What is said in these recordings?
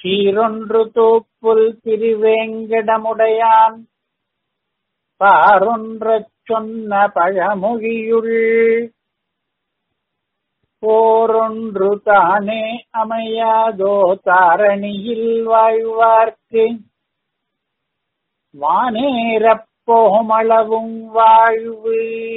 சீரொன்று தூப்புல் திருவேங்கடமுடையான் பாரொன்றச் சொன்ன பழமொழியுள் போரொன்று தானே அமையாதோ தாரணியில் வாழ்வார்க்கு வானேரப் போமளவும் வாழ்வு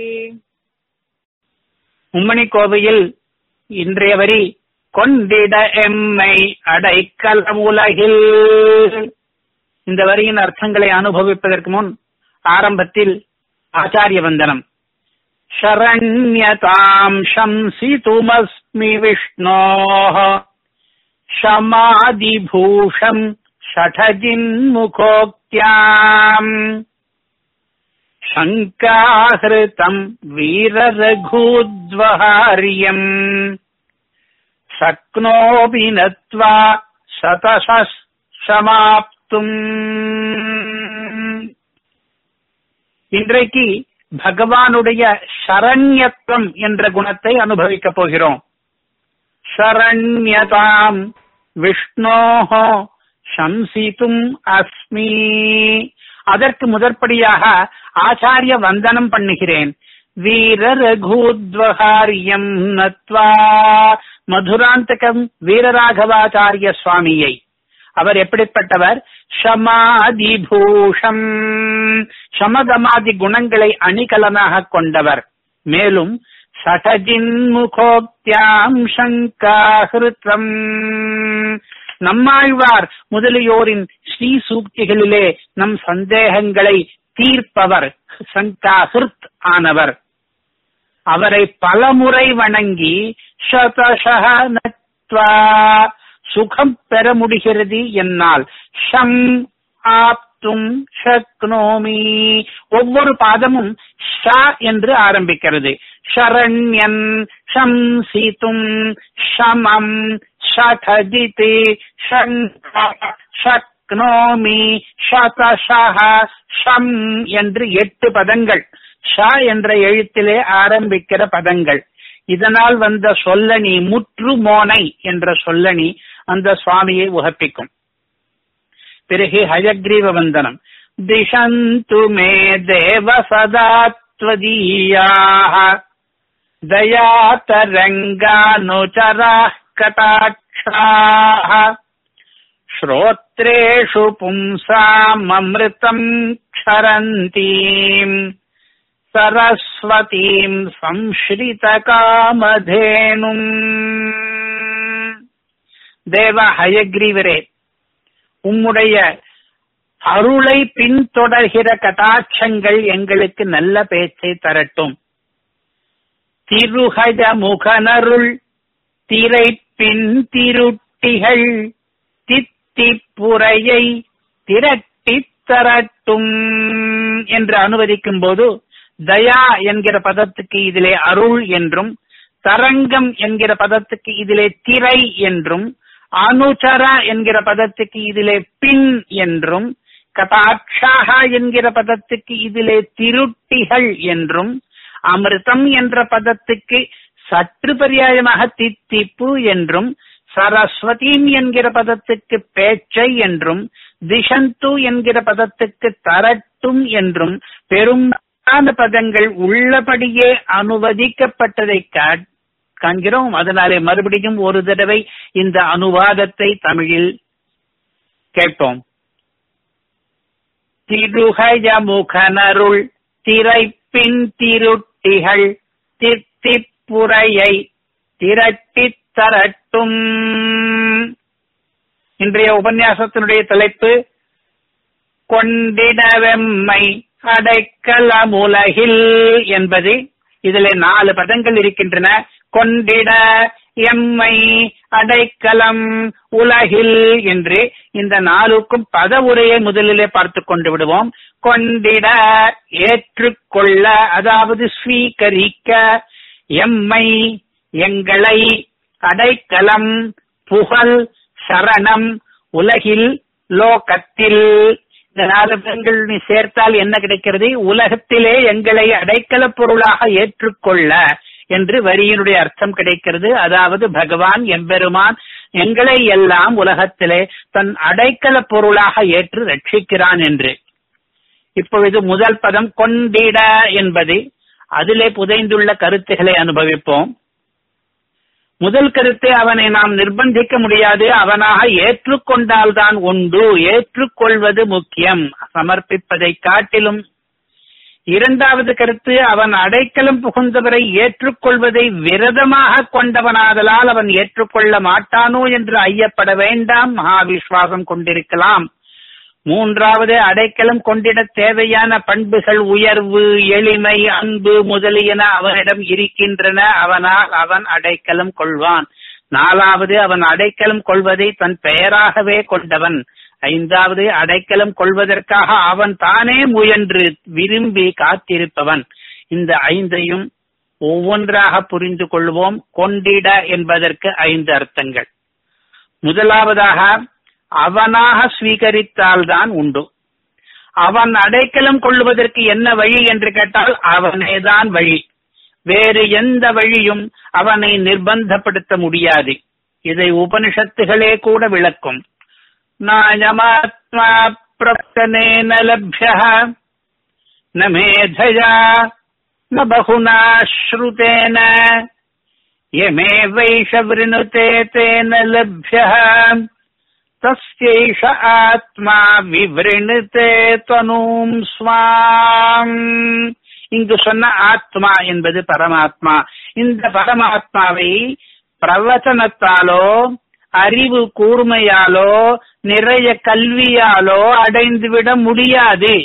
உம்மணி கோவையில் இன்றைய வரி கொண்டிட எம்மை அடைக்கலம் உலகில் இந்த வரியின் அர்த்தங்களை அனுபவிப்பதற்கு முன் ஆரம்பத்தில் ஆச்சாரிய வந்தனம் शरण्यताम् शंसितुमस्मि विष्णोः शमादिभूषम् षठजिन्मुखोक्त्याम् शङ्काहृतम् वीररघूद्वहार्यम् शक्नोऽपि नत्वा शतशः சமாப்தும் இன்றைக்கு பகவானுடைய சரண்யத்துவம் என்ற குணத்தை அனுபவிக்கப் போகிறோம் சரண்யதாம் விஷ்ணோஹோ சம்சித்தும் அஸ்மி அதற்கு முதற்படியாக ஆச்சாரிய வந்தனம் பண்ணுகிறேன் வீர ரகூத்வகாரியம் நத்வா மதுராந்தகம் வீரராகவாச்சாரிய சுவாமியை அவர் எப்படிப்பட்டவர் ஷமாதிபூஷம் சமதமாதி குணங்களை அணிகலனாக கொண்டவர் மேலும் சடஜின்முகோக்தியாம் சங்காஹிருத்தம் நம்மாழ்வார் முதலியோரின் ஸ்ரீ சூக்திகளிலே நம் சந்தேகங்களை தீர்ப்பவர் சங்காஹிருத் ஆனவர் அவரை பலமுறை வணங்கி சதசக நத்வா சுகம் பெற முடிகிறது என்னால் ஷம் ஆப்தும் ஷக்னோமி ஒவ்வொரு பாதமும் ஷ என்று ஆரம்பிக்கிறது ஷரண்யன் ஷம் சீத்தும் ஷமம் ஷடஜிதி ஷக்னோமி ஷதஷஹ ஷம் என்று எட்டு பதங்கள் ஷ என்ற எழுத்திலே ஆரம்பிக்கிற பதங்கள் இதனால் வந்த சொல்லணி முற்று மோனை என்ற சொல்லணி அந்த சுவாமியை உகப்பிக்கும் பிறகு ஹயக்ரீவ வந்தனம் திஷந்து மே தேவ சதாத்வதீயாக தயாதரங்கானுச்சரா கட்டாட்சாः श्रोत्रेषु पुंसाममृतम् क्षरन्तीम् சரஸ்வதீம் சம்ஸ்ரித காமதேனும் தேவ ஹயக்ரீவரே உம்முடைய அருளை பின்தொடர்கிற கட்டாட்சங்கள் எங்களுக்கு நல்ல பேச்சை தரட்டும் திருஹஜ முகனருள் திரை பின் திருட்டிகள் தித்திப்புரையை திரட்டித் தரட்டும் என்று அனுவதிக்கும் போது தயா என்கிற பதத்துக்கு இதிலே அருள் என்றும் தரங்கம் என்கிற பதத்துக்கு இதிலே திரை என்றும் அனுச்சர என்கிற பதத்துக்கு இதிலே பின் என்றும் கதாட்சாக என்கிற பதத்துக்கு இதிலே திருட்டிகள் என்றும் அமிர்தம் என்ற பதத்துக்கு சற்று பரியாயமாக தித்திப்பு என்றும் சரஸ்வதீம் என்கிற பதத்துக்கு பேச்சை என்றும் திஷந்து என்கிற பதத்துக்கு தரட்டும் என்றும் பெரும் பதங்கள் உள்ளபடியே அனுவதிக்கப்பட்டதை காண்கிறோம் அதனாலே மறுபடியும் ஒரு தடவை இந்த அனுவாதத்தை தமிழில் கேட்போம் திருஹய முகனருள் திரைப்பின் திருட்டிகள் தித்திப்புரையை திரட்டித் தரட்டும் இன்றைய உபன்யாசத்தினுடைய தலைப்பு கொண்டிடவெம்மை அடைக்கலமுலகில் என்பது இதிலே நாலு பதங்கள் இருக்கின்றன கொண்டிட எம்மை அடைக்கலம் உலகில் என்று இந்த நாளுக்கும் பத உரையை முதலிலே பார்த்து கொண்டு விடுவோம் கொண்டிட ஏற்றுக்கொள்ள அதாவது ஸ்வீகரிக்க எம்மை எங்களை அடைக்கலம் புகழ் சரணம் உலகில் லோகத்தில் இந்த நாலு பதங்கள் நீ சேர்த்தால் என்ன கிடைக்கிறது உலகத்திலே எங்களை அடைக்கல பொருளாக ஏற்றுக்கொள்ள என்று வரியினுடைய அர்த்தம் கிடைக்கிறது அதாவது பகவான் எம்பெருமான் எங்களை எல்லாம் உலகத்திலே தன் அடைக்கல பொருளாக ஏற்று ரட்சிக்கிறான் என்று இப்பொழுது முதல் பதம் கொண்டிட என்பது அதிலே புதைந்துள்ள கருத்துக்களை அனுபவிப்போம் முதல் கருத்து அவனை நாம் நிர்பந்திக்க முடியாது அவனாக ஏற்றுக்கொண்டால்தான் உண்டு ஏற்றுக்கொள்வது முக்கியம் சமர்ப்பிப்பதை காட்டிலும் இரண்டாவது கருத்து அவன் அடைக்கலம் புகுந்தவரை ஏற்றுக்கொள்வதை விரதமாக கொண்டவனாதலால் அவன் ஏற்றுக்கொள்ள மாட்டானோ என்று ஐயப்பட வேண்டாம் மகாவிஸ்வாசம் கொண்டிருக்கலாம் மூன்றாவது அடைக்கலம் கொண்டிட தேவையான பண்புகள் உயர்வு எளிமை அன்பு முதலியன அவனிடம் இருக்கின்றன அவனால் அவன் அடைக்கலம் கொள்வான் நாலாவது அவன் அடைக்கலம் கொள்வதை தன் பெயராகவே கொண்டவன் ஐந்தாவது அடைக்கலம் கொள்வதற்காக அவன் தானே முயன்று விரும்பி காத்திருப்பவன் இந்த ஐந்தையும் ஒவ்வொன்றாக புரிந்து கொள்வோம் கொண்டிட என்பதற்கு ஐந்து அர்த்தங்கள் முதலாவதாக அவனாக ஸ்வீகரித்தால்தான் உண்டு அவன் அடைக்கலம் கொள்வதற்கு என்ன வழி என்று கேட்டால் அவனேதான் வழி வேறு எந்த வழியும் அவனை நிர்பந்தப்படுத்த முடியாது இதை உபனிஷத்துகளே கூட விளக்கும் நாயமாத்மா பிரப்தனேன லப்ய ந மேதயா ந பகுனா ஸ்ருதேன யமே வைஷ விருணுதே தேன லப்ய தஸ்யைஷ ஆத்மா விவ்ருணுதே தனூம் ஸ்வாம் இங்கு சொன்ன ஆத்மா என்பது பரமாத்மா இந்த பரமாத்மாவை பிரவச்சனத்தாலோ அறிவு கூர்மையாலோ நிறைய கல்வியாலோ அடைந்துவிட முடியாது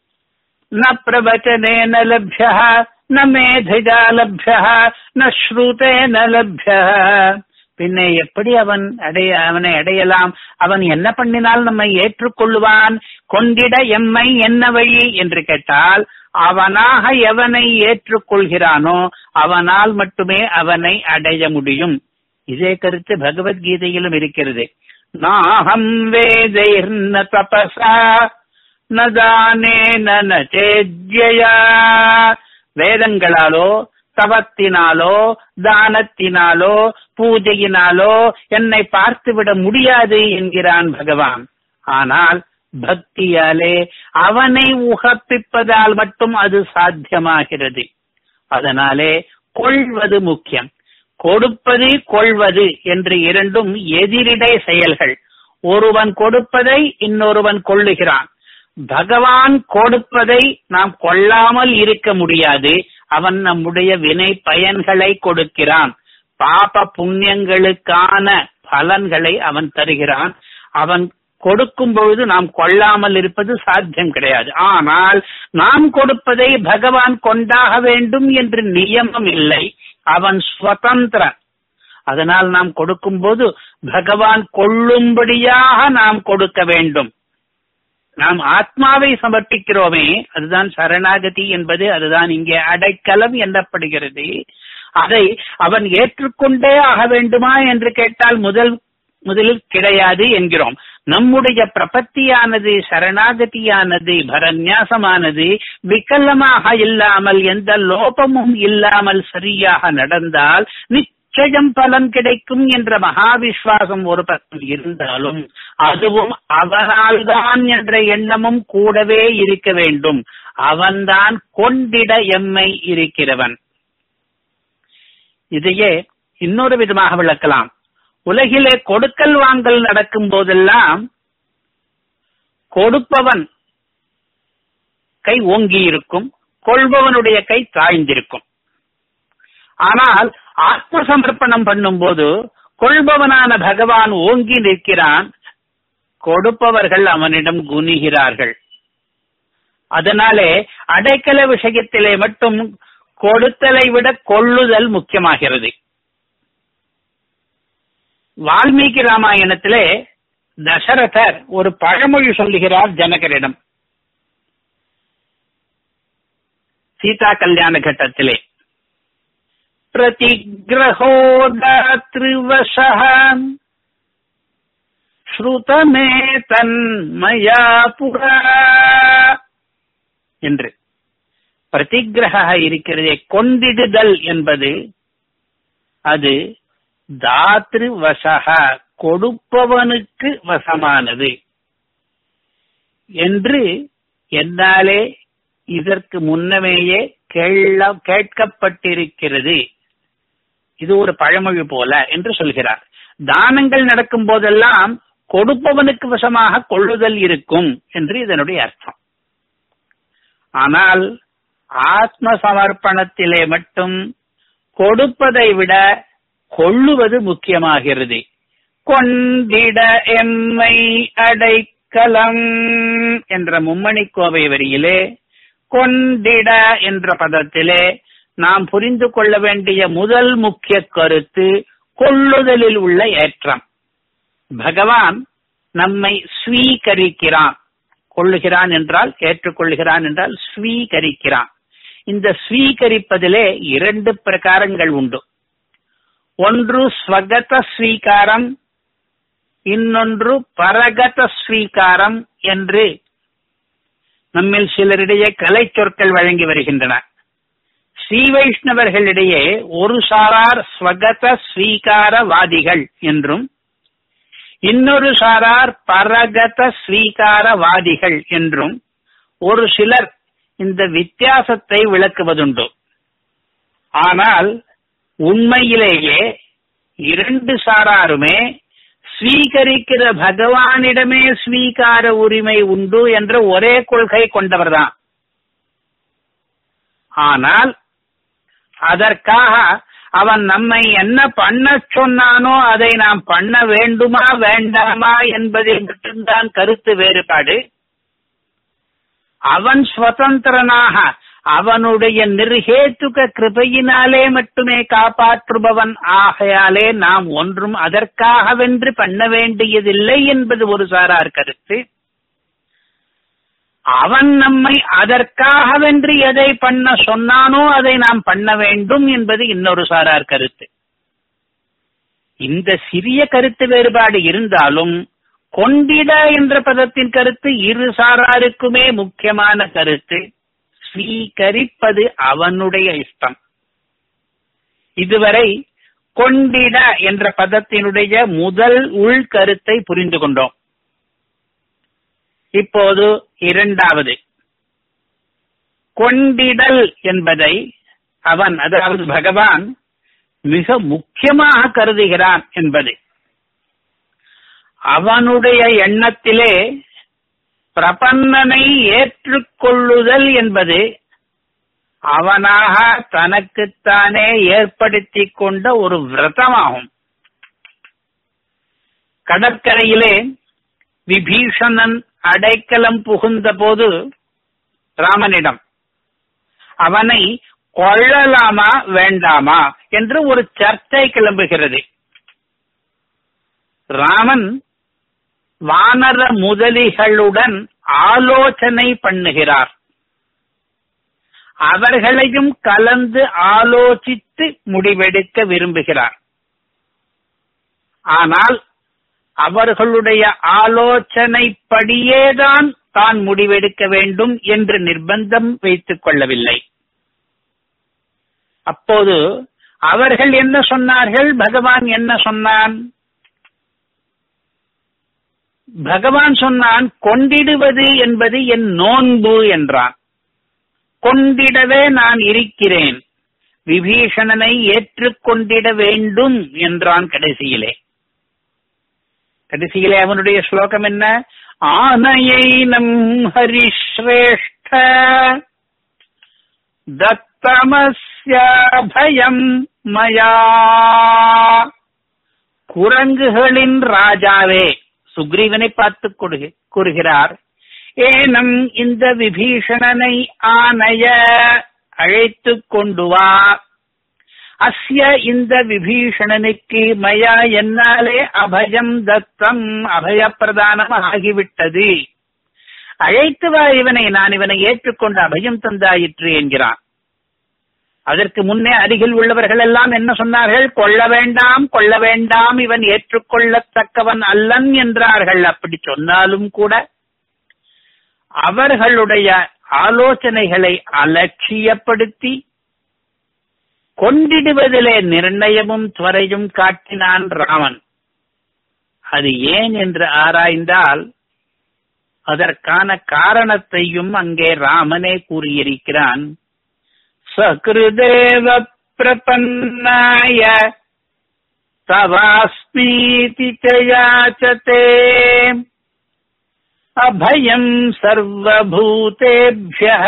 ந பிரவச்சனேன லப்ய ந மேதஜா லப்ய ந ஸ்ருதேன லப்ய பின்ன எப்படி அவன் அடைய அவனை அடையலாம் அவன் என்ன பண்ணினால் நம்மை ஏற்றுக்கொள்வான் கொண்டிட எம்மை என்ன வழி என்று கேட்டால் அவனாக எவனை ஏற்றுக்கொள்கிறானோ அவனால் மட்டுமே அவனை அடைய முடியும் இதே கருத்து பகவத்கீதையிலும் இருக்கிறது நாஹம் வேதைர்ன தபசா நதானேன சேத்யயா வேதங்களாலோ தவத்தினாலோ தானத்தினாலோ பூஜையினாலோ என்னை பார்த்துவிட முடியாது என்கிறான் பகவான் ஆனால் பக்தியாலே அவனை உகப்பிப்பதால் மட்டும் அது சாத்தியமாகிறது அதனாலே கொள்வது முக்கியம் கொடுப்பது கொள்வது என்று இரண்டும் எதிரிடை செயல்கள் ஒருவன் கொடுப்பதை இன்னொருவன் கொள்ளுகிறான் பகவான் கொடுப்பதை நாம் கொள்ளாமல் இருக்க முடியாது அவன் நம்முடைய வினை பயன்களை கொடுக்கிறான் பாப புண்ணியங்களுக்கான பலன்களை அவன் தருகிறான் அவன் கொடுக்கும் பொழுது நாம் கொள்ளாமல் இருப்பது சாத்தியம் கிடையாது ஆனால் நாம் கொடுப்பதை பகவான் கொண்டாக வேண்டும் என்று நியமம் இல்லை அவன் சுதந்திரன் அதனால் நாம் கொடுக்கும் போது பகவான் கொள்ளும்படியாக நாம் கொடுக்க வேண்டும் நாம் ஆத்மாவை சமர்ப்பிக்கிறோமே அதுதான் சரணாகதி என்பது அதுதான் இங்கே அடைக்கலம் என்னப்படுகிறது அதை அவன் ஏற்றுக்கொண்டே ஆக வேண்டுமா என்று கேட்டால் முதல் முதலில் கிடையாது என்கிறோம் நம்முடைய பிரபத்தியானது சரணாகதியானது பரநியாசமானது விக்கல்லமாக இல்லாமல் எந்த லோபமும் இல்லாமல் சரியாக நடந்தால் நிச்சயம் பலன் கிடைக்கும் என்ற மகாவிஸ்வாசம் ஒரு பக்கம் இருந்தாலும் அதுவும் அவனால்தான் என்ற எண்ணமும் கூடவே இருக்க வேண்டும் அவன்தான் கொண்டிட எம்மை இருக்கிறவன் இதையே இன்னொரு விதமாக விளக்கலாம் உலகிலே கொடுக்கல் வாங்கல் நடக்கும் போதெல்லாம் கொடுப்பவன் கை ஓங்கி இருக்கும் கொள்பவனுடைய கை தாழ்ந்திருக்கும் ஆனால் ஆத்ம சமர்ப்பணம் பண்ணும்போது கொள்பவனான பகவான் ஓங்கி நிற்கிறான் கொடுப்பவர்கள் அவனிடம் குனிகிறார்கள் அதனாலே அடைக்கல விஷயத்திலே மட்டும் கொடுத்தலை விட கொள்ளுதல் முக்கியமாகிறது வால்மீகி ராமாயணத்திலே தசரதர் ஒரு பழமொழி சொல்லுகிறார் ஜனகரிடம் சீதா கல்யாண கட்டத்திலே பிரதிகிரகோ தாத்ருவசः ஸ்ருதமே தன்மயா புரா என்று பிரதிகிரக இருக்கிறதே கொண்டிடுதல் என்பது அது தாத்ரு வசக கொடுப்பவனுக்கு வசமானது என்று என்னாலே இதற்கு முன்னமேயே கேள்ல கேட்கப்பட்டிருக்கிறது இது ஒரு பழமொழி போல என்று சொல்கிறார் தானங்கள் நடக்கும் போதெல்லாம் கொடுப்பவனுக்கு வசமாக கொள்ளுதல் இருக்கும் என்று இதனுடைய அர்த்தம் ஆனால் ஆத்ம சமர்ப்பணத்திலே மட்டும் கொடுப்பதை விட கொள்ளுவது முக்கியமாகிறது கொண்டிட எம்மை அடைக்கலம் என்ற மும்மணி கோவை வரியிலே கொண்டிட என்ற பதத்திலே நாம் புரிந்து கொள்ள வேண்டிய முதல் முக்கிய கருத்து கொள்ளுதலில் உள்ள ஏற்றம் பகவான் நம்மை ஸ்வீகரிக்கிறான் கொள்ளுகிறான் என்றால் ஏற்றுக்கொள்ளுகிறான் என்றால் ஸ்வீகரிக்கிறான் இந்த ஸ்வீகரிப்பதிலே இரண்டு பிரகாரங்கள் உண்டு ஒன்று ஸ்வகத ஸ்வீகாரம் இன்னொன்று பரகத ஸ்வீகாரம் என்று நம்மில் சிலரிடையே கலை சொற்கள் வழங்கி வருகின்றன ஸ்ரீ வைஷ்ணவர்களிடையே ஒரு சாரார் ஸ்வகத ஸ்வீகாரவாதிகள் என்றும் இன்னொரு சாரார் பரகத ஸ்வீகாரவாதிகள் என்றும் ஒரு சிலர் இந்த வித்தியாசத்தை விளக்குவதுண்டு ஆனால் உண்மையிலேயே இரண்டு சாராருமே ஸ்வீகரிக்கிற பகவானிடமே ஸ்வீகார உரிமை உண்டு என்ற ஒரே கொள்கை கொண்டவர்தான் ஆனால் அதற்காக அவன் நம்மை என்ன பண்ண சொன்னானோ அதை நாம் பண்ண வேண்டுமா வேண்டாமா என்பதில் மட்டும்தான் கருத்து வேறுபாடு அவன் சுதந்திரனாக அவனுடைய நிர்ஹேத்துக கிருபையினாலே மட்டுமே காப்பாற்றுபவன் ஆகையாலே நாம் ஒன்றும் அதற்காகவென்று பண்ண வேண்டியதில்லை என்பது ஒரு சாரார் கருத்து அவன் நம்மை அதற்காகவென்று எதை பண்ண சொன்னானோ அதை நாம் பண்ண வேண்டும் என்பது இன்னொரு சாரார் கருத்து இந்த சிறிய கருத்து வேறுபாடு இருந்தாலும் கொண்டிட என்ற பதத்தின் கருத்து இரு சாராருக்குமே முக்கியமான கருத்து ஸ்வீகரிப்பது அவனுடைய இஷ்டம் இதுவரை கொண்டிட என்ற பதத்தினுடைய முதல் உள்கருத்தை புரிந்து கொண்டோம் இப்போது இரண்டாவது கொண்டிடல் என்பதை அவன் அதாவது பகவான் மிக முக்கியமாக கருதுகிறான் என்பது அவனுடைய எண்ணத்திலே பிரபன்னனை ஏற்றுக்கொள்ளுதல் என்பது அவனாக தனக்குத்தானே ஏற்படுத்திக் கொண்ட ஒரு விரதமாகும் கடற்கரையிலே விபீஷணன் அடைக்கலம் புகுந்த போது ராமனிடம் அவனை கொள்ளலாமா வேண்டாமா என்று ஒரு சர்ச்சை கிளம்புகிறது ராமன் வானர முதலிகளுடன் ஆலோசனை பண்ணுகிறார் அவர்களையும் கலந்து ஆலோசித்து முடிவெடுக்க விரும்புகிறார் ஆனால் அவர்களுடைய ஆலோசனைப்படியேதான் தான் முடிவெடுக்க வேண்டும் என்று நிர்பந்தம் வைத்துக் கொள்ளவில்லை அப்போது அவர்கள் என்ன சொன்னார்கள் பகவான் என்ன சொன்னான் பகவான் சொன்னான் கொண்டிடுவது என்பது என் நோன்பு என்றான் கொண்டிடவே நான் இருக்கிறேன் விபீஷணனை ஏற்றுக்கொண்டிட வேண்டும் என்றான் கடைசியிலே கடைசியிலே அவனுடைய ஸ்லோகம் என்ன ஆனையை நம் ஹரிஸ்ரேஷ்ட தத்தமஸ்யாபயம் மயா குரங்குகளின் ராஜாவே சுக்ரீவனை பார்த்து கொடு- கூறுகிறார் ஏனம் இந்த விபீஷணனை ஆணைய அழைத்து கொண்டு வா அஸ்ய இந்த விபீஷணனுக்கு மயா என்னாலே அபயம் தத்தம் அபயப்பிரதானம் ஆகிவிட்டது அழைத்து வா இவனை நான் இவனை ஏற்றுக்கொண்டு அபயம் தந்தாயிற்று என்கிறான் அதற்கு முன்னே அருகில் உள்ளவர்கள் எல்லாம் என்ன சொன்னார்கள் கொள்ள வேண்டாம் கொள்ள வேண்டாம் இவன் ஏற்றுக்கொள்ளத்தக்கவன் அல்லன் என்றார்கள் அப்படி சொன்னாலும் கூட அவர்களுடைய ஆலோசனைகளை அலட்சியப்படுத்தி கொண்டிடுவதிலே நிர்ணயமும் துவரையும் காட்டினான் ராமன் அது ஏன் என்று ஆராய்ந்தால் அதற்கான காரணத்தையும் அங்கே ராமனே கூறியிருக்கிறான் சகிருதேவ பிரபன்னாய தவாஸ்மீதி யாச்சதே அபயம் சர்வபூதேபிய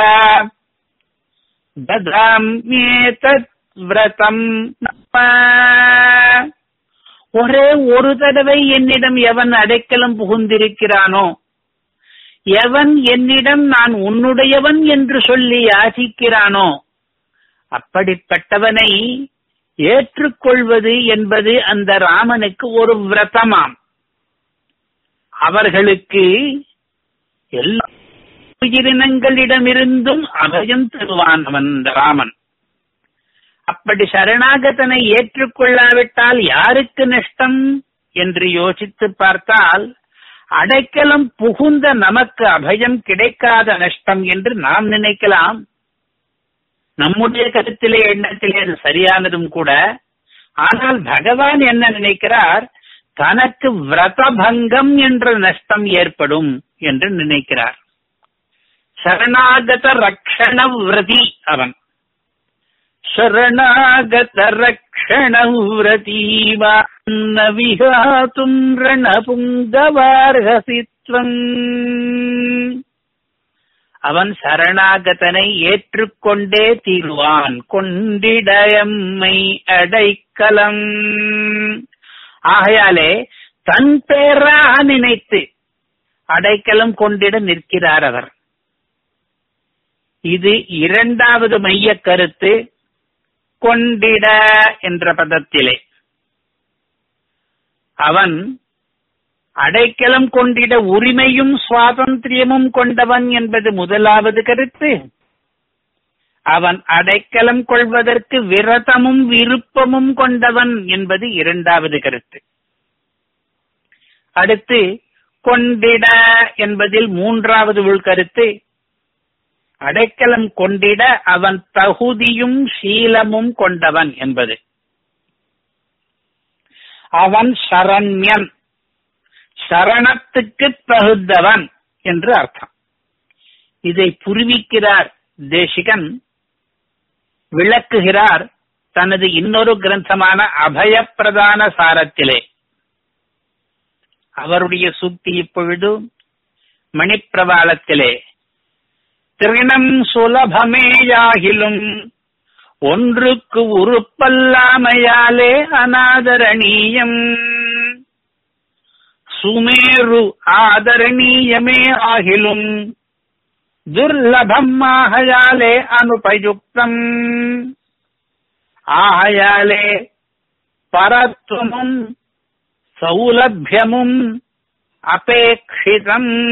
ததாம்யேதத் விரதம் ஒரே ஒரு தடவை என்னிடம் எவன் அடைக்கலம் புகுந்திருக்கிறானோ எவன் என்னிடம் நான் உன்னுடையவன் என்று சொல்லி யாசிக்கிறானோ அப்படிப்பட்டவனை ஏற்றுக்கொள்வது என்பது அந்த ராமனுக்கு ஒரு விரதமாம் அவர்களுக்கு எல்லா உயிரினங்களிடமிருந்தும் அபயம் தருவான் அவன் இந்த ராமன் அப்படி சரணாகதனை ஏற்றுக்கொள்ளாவிட்டால் யாருக்கு நஷ்டம் என்று யோசித்து பார்த்தால் அடைக்கலம் புகுந்த நமக்கு அபயம் கிடைக்காத நஷ்டம் என்று நாம் நினைக்கலாம் நம்முடைய கருத்திலே எண்ணத்திலே அது சரியானதும் கூட ஆனால் பகவான் என்ன நினைக்கிறார் தனக்கு விரதபங்கம் என்ற நஷ்டம் ஏற்படும் என்று நினைக்கிறார் சரணாகத ரக்ஷண விரதி அவன் शरणागत रक्षणव्रतीवान्न विहातुम् ரணபுங்கவார்ஹசி त्वम् அவன் சரணாகதனை ஏற்றுக்கொண்டே தீருவான் கொண்டிடயம்மை அடைக்கலம் ஆகையாலே தன் பேராக நினைத்து அடைக்கலம் கொண்டிட நிற்கிறார் அவர் இது இரண்டாவது மைய கருத்து கொண்டிட என்ற பதத்திலே அவன் அடைக்கலம் கொண்டிட உரிமையும் சுவாதந்திரியமும் கொண்டவன் என்பது முதலாவது கருத்து அவன் அடைக்கலம் கொள்வதற்கு விரதமும் விருப்பமும் கொண்டவன் என்பது இரண்டாவது கருத்து அடுத்து கொண்டிட என்பதில் மூன்றாவது உள்கருத்து அடைக்கலம் கொண்டிட அவன் தகுதியும் சீலமும் கொண்டவன் என்பது அவன் சரண்யன் சரணத்துக்கு தகுந்தவன் என்று அர்த்தம் இதை புரிவிக்கிறார் தேசிகன் விளக்குகிறார் தனது இன்னொரு கிரந்தமான அபயப்பிரதான சாரத்திலே அவருடைய சூக்தி இப்பொழுது மணிப்பிரவாளத்திலே திருணம் சுலபமேயாகிலும் ஒன்றுக்கு உறுப்பல்லாமையாலே அநாதரணீயம் சுமேரு ஆதரணீயமே ஆகிலும் துர்லபம் ஆகையாலே அனுபயுக்தம் ஆகையாலே பரத்துவமும் சௌலபியமும் அபேட்சிதம்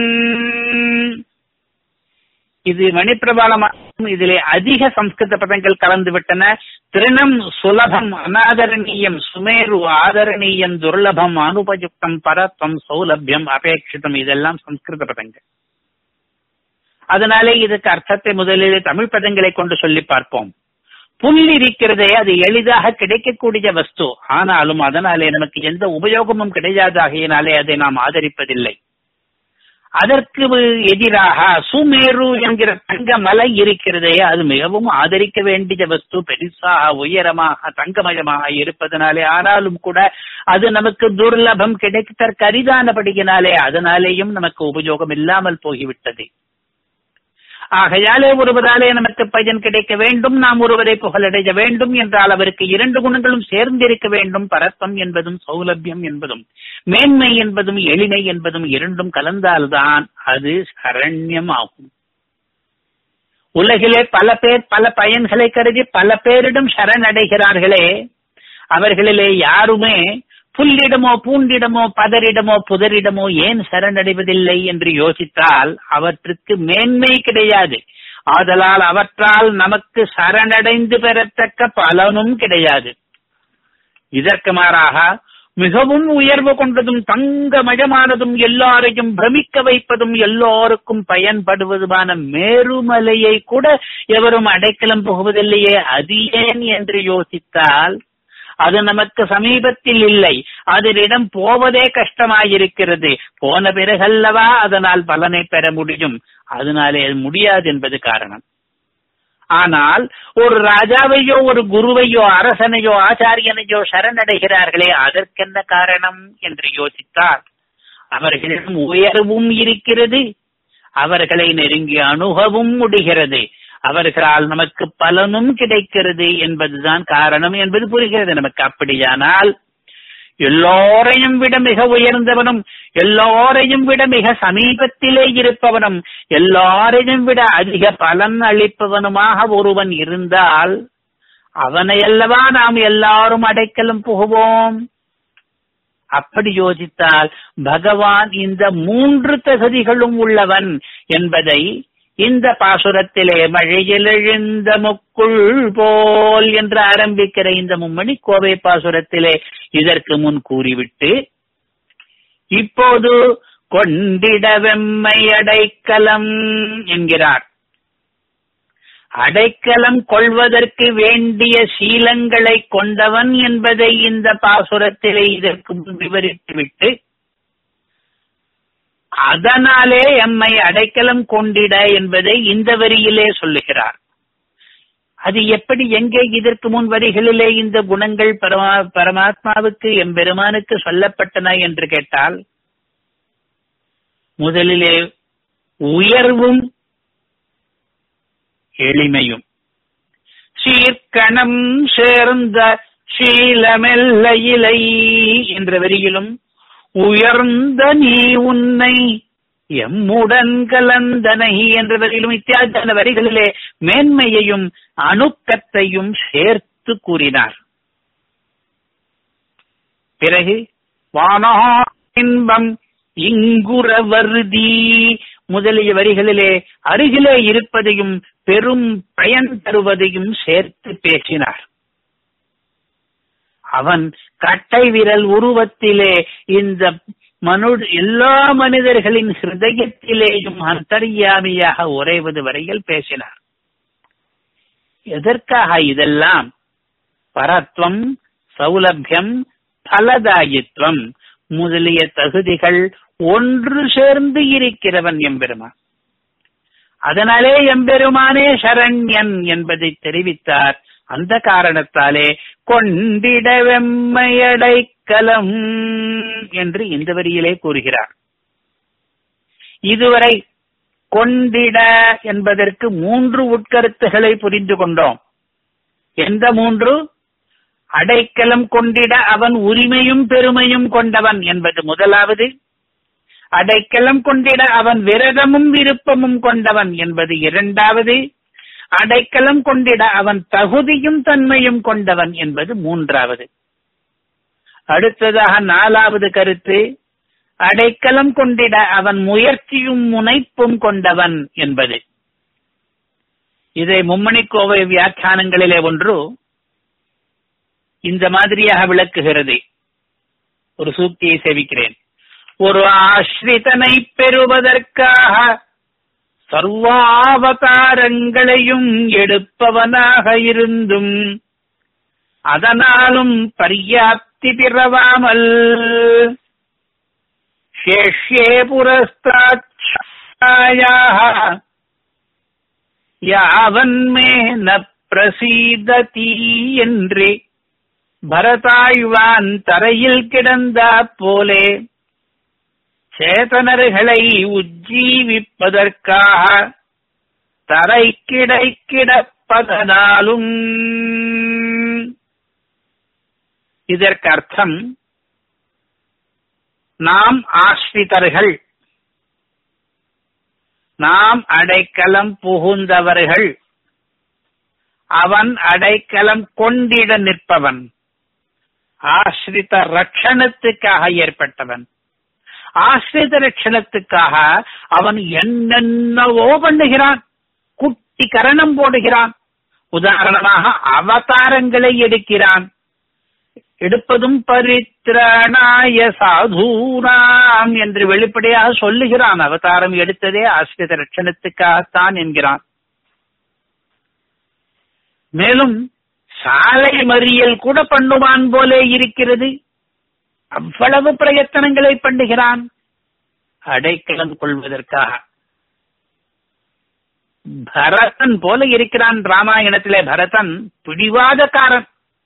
இது மணிப்பிரபாளம் இதிலே அதிக சம்ஸ்கிருத பதங்கள் கலந்து விட்டன திருணம் சுலபம் அநாதரணீயம் சுமேரு ஆதரணீயம் துர்லபம் அனுபயுக்தம் பரத்வம் சௌலபியம் அபேட்சிதம் இதெல்லாம் சம்ஸ்கிருத பதங்கள் அதனாலே இதுக்கு அர்த்தத்தை முதலில் தமிழ் பதங்களை கொண்டு சொல்லி பார்ப்போம் புல் இருக்கிறதே அது எளிதாக கிடைக்கக்கூடிய வஸ்து ஆனாலும் அதனாலே நமக்கு எந்த உபயோகமும் கிடையாதாகையினாலே அதை நாம் ஆதரிப்பதில்லை அதற்கு எதிராக சுமேரு என்கிற தங்க மலை இருக்கிறதே அது மிகவும் ஆதரிக்க வேண்டிய வஸ்து பெருசாக உயரமாக தங்கமயமாக இருப்பதனாலே ஆனாலும் கூட அது நமக்கு துர்லபம் கிடைத்தற்கு அரிதானபடியினாலே அதனாலேயும் நமக்கு உபயோகம் இல்லாமல் போய்விட்டது ஆகையாலே ஒருவராலே நமக்கு பயன் கிடைக்க வேண்டும் நாம் ஒருவரை புகழடைய வேண்டும் என்றால் அவருக்கு இரண்டு குணங்களும் சேர்ந்திருக்க வேண்டும் பரத்தம் என்பதும் சௌலபியம் என்பதும் மேன்மை என்பதும் எளிமை என்பதும் இரண்டும் கலந்தால்தான் அது சரண்யம் ஆகும் உலகிலே பல பேர் பல பயன்களை கருதி பல பேரிடம் சரணடைகிறார்களே அவர்களிலே யாருமே புல்லிடமோ பூண்டிடமோ பதரிடமோ புதரிடமோ ஏன் சரணடைவதில்லை என்று யோசித்தால் அவற்றுக்கு மேன்மை கிடையாது ஆதலால் அவற்றால் நமக்கு சரணடைந்து பெறத்தக்க பலனும் கிடையாது இதற்கு மாறாக மிகவும் உயர்வு கொண்டதும் தங்கமயமானதும் எல்லாரையும் பிரமிக்க வைப்பதும் எல்லோருக்கும் பயன்படுவதுமான மேருமலையை கூட எவரும் அடைக்கலம் புகுவதில்லையே அது ஏன் என்று யோசித்தால் அது நமக்கு சமீபத்தில் இல்லை அதனிடம் போவதே கஷ்டமாயிருக்கிறது போன பிறகல்லவா அதனால் பலனை பெற முடியும் அதனாலே அது முடியாது என்பது காரணம் ஆனால் ஒரு ராஜாவையோ ஒரு குருவையோ அரசனையோ ஆச்சாரியனையோ சரணடைகிறார்களே அதற்கென்ன காரணம் என்று யோசித்தார் அவர்களிடம் உயர்வும் இருக்கிறது அவர்களை நெருங்கி அணுகவும் முடிகிறது அவர்களால் நமக்கு பலனும் கிடைக்கிறது என்பதுதான் காரணம் என்பது புரிகிறது நமக்கு அப்படியானால் எல்லோரையும் விட மிக உயர்ந்தவனும் எல்லோரையும் விட மிக சமீபத்திலே இருப்பவனும் எல்லாரையும் விட அதிக பலன் அளிப்பவனுமாக ஒருவன் இருந்தால் அவனையல்லவா நாம் எல்லாரும் அடைக்கலும் புகுவோம் அப்படி யோசித்தால் பகவான் இந்த மூன்று தகுதிகளும் உள்ளவன் என்பதை இந்த பாசுரத்திலே மழையில் எழுந்த முக்குள் போல் என்று ஆரம்பிக்கிற இந்த மும்மணி கோவை பாசுரத்திலே இதற்கு முன் கூறிவிட்டு இப்போது கொண்டிட வெம்மை அடைக்கலம் என்கிறார் அடைக்கலம் கொள்வதற்கு வேண்டிய சீலங்களை கொண்டவன் என்பதை இந்த பாசுரத்திலே இதற்கு முன் விவரித்துவிட்டு அதனாலே எம்மை அடைக்கலம் கொண்டிட என்பதை இந்த வரியிலே சொல்லுகிறார் அது எப்படி எங்கே இதற்கு முன் வரிகளிலே இந்த குணங்கள் பரமா பரமாத்மாவுக்கு எம்பெருமானுக்கு சொல்லப்பட்டன என்று கேட்டால் முதலிலே உயர்வும் எளிமையும் சீர்கணம் சேர்ந்த சீலமெல்ல இலை என்ற வரியிலும் உயர்ந்த நீ உன்னை எம்முடன் கலந்தனை என்ற வரியிலும் இத்தியாதியான வரிகளிலே மேன்மையையும் அணுக்கத்தையும் சேர்த்து கூறினார் பிறகு வானா இன்பம் இங்குற வருதி முதலிய வரிகளிலே அருகிலே இருப்பதையும் பெரும் பயன் தருவதையும் சேர்த்து பேசினார் அவன் கட்டை விரல் உருவத்திலே இந்த மனு எல்லா மனிதர்களின் ஹிருதயத்திலேயும் அந்தர்யாமியாக உறைவது வரையில் பேசினார் எதற்காக இதெல்லாம் பரத்வம் சௌலபியம் பலதாயித்வம் முதலிய தகுதிகள் ஒன்று சேர்ந்து இருக்கிறவன் எம்பெருமான் அதனாலே எம்பெருமானே சரண்யன் என்பதை தெரிவித்தார் அந்த காரணத்தாலே கொண்டிட வெம்மையடைக்கலம் என்று இந்த வரியிலே கூறுகிறார் இதுவரை கொண்டிட என்பதற்கு மூன்று உட்கருத்துகளை புரிந்து கொண்டோம் எந்த மூன்று அடைக்கலம் கொண்டிட அவன் உரிமையும் பெருமையும் கொண்டவன் என்பது முதலாவது அடைக்கலம் கொண்டிட அவன் விரதமும் விருப்பமும் கொண்டவன் என்பது இரண்டாவது அடைக்கலம் கொண்டிட அவன் தகுதியும் தன்மையும் கொண்டவன் என்பது மூன்றாவது அடுத்ததாக நாலாவது கருத்து அடைக்கலம் கொண்டிட அவன் முயற்சியும் முனைப்பும் கொண்டவன் என்பது இதை மும்மணி கோவை வியாக்கியானங்களிலே ஒன்று இந்த மாதிரியாக விளக்குகிறது ஒரு சூக்தியை சேவிக்கிறேன் ஒரு ஆஸ்ரிதனை பெறுவதற்காக சர்வாவதாரங்களையும் எடுப்பவனாக இருந்தும் அதனாலும் பர்யாப்தி பிறவாமல் சேஷ்யே புரஸ்தாட்சாயாக யாவன்மே ந பிரசீததி என்று பரதாழ்வான் தரையில் கிடந்தா போலே சேதனர்களை உஜ்ஜீவிப்பதற்காக தரை கிடை கிடப்பதனாலும் இதற்கு அர்த்தம் நாம் ஆஸ்ரிதர்கள் நாம் அடைக்கலம் புகுந்தவர்கள் அவன் அடைக்கலம் கொண்டிட நிற்பவன் ஆஸ்ரித ரட்சணத்துக்காக ஏற்பட்டவன் ஆசிரித ரட்சணத்துக்காக அவன் என்னென்னவோ பண்ணுகிறான் குட்டி கரணம் போடுகிறான் உதாரணமாக அவதாரங்களை எடுக்கிறான் எடுப்பதும் பரித்ராணாய சாதூனாம் என்று வெளிப்படையாக சொல்லுகிறான் அவதாரம் எடுத்ததே ஆசிரித ரட்சணத்துக்காகத்தான் என்கிறான் மேலும் சாலை மறியல் கூட பண்ணுவான் போலே இருக்கிறது அவ்வளவு பிரயத்தனங்களை பண்ணுகிறான் அடைக்கலம் கொள்வதற்காக பரதன் போல இருக்கிறான் ராமாயணத்திலே பரதன் பிடிவாதக்காரன்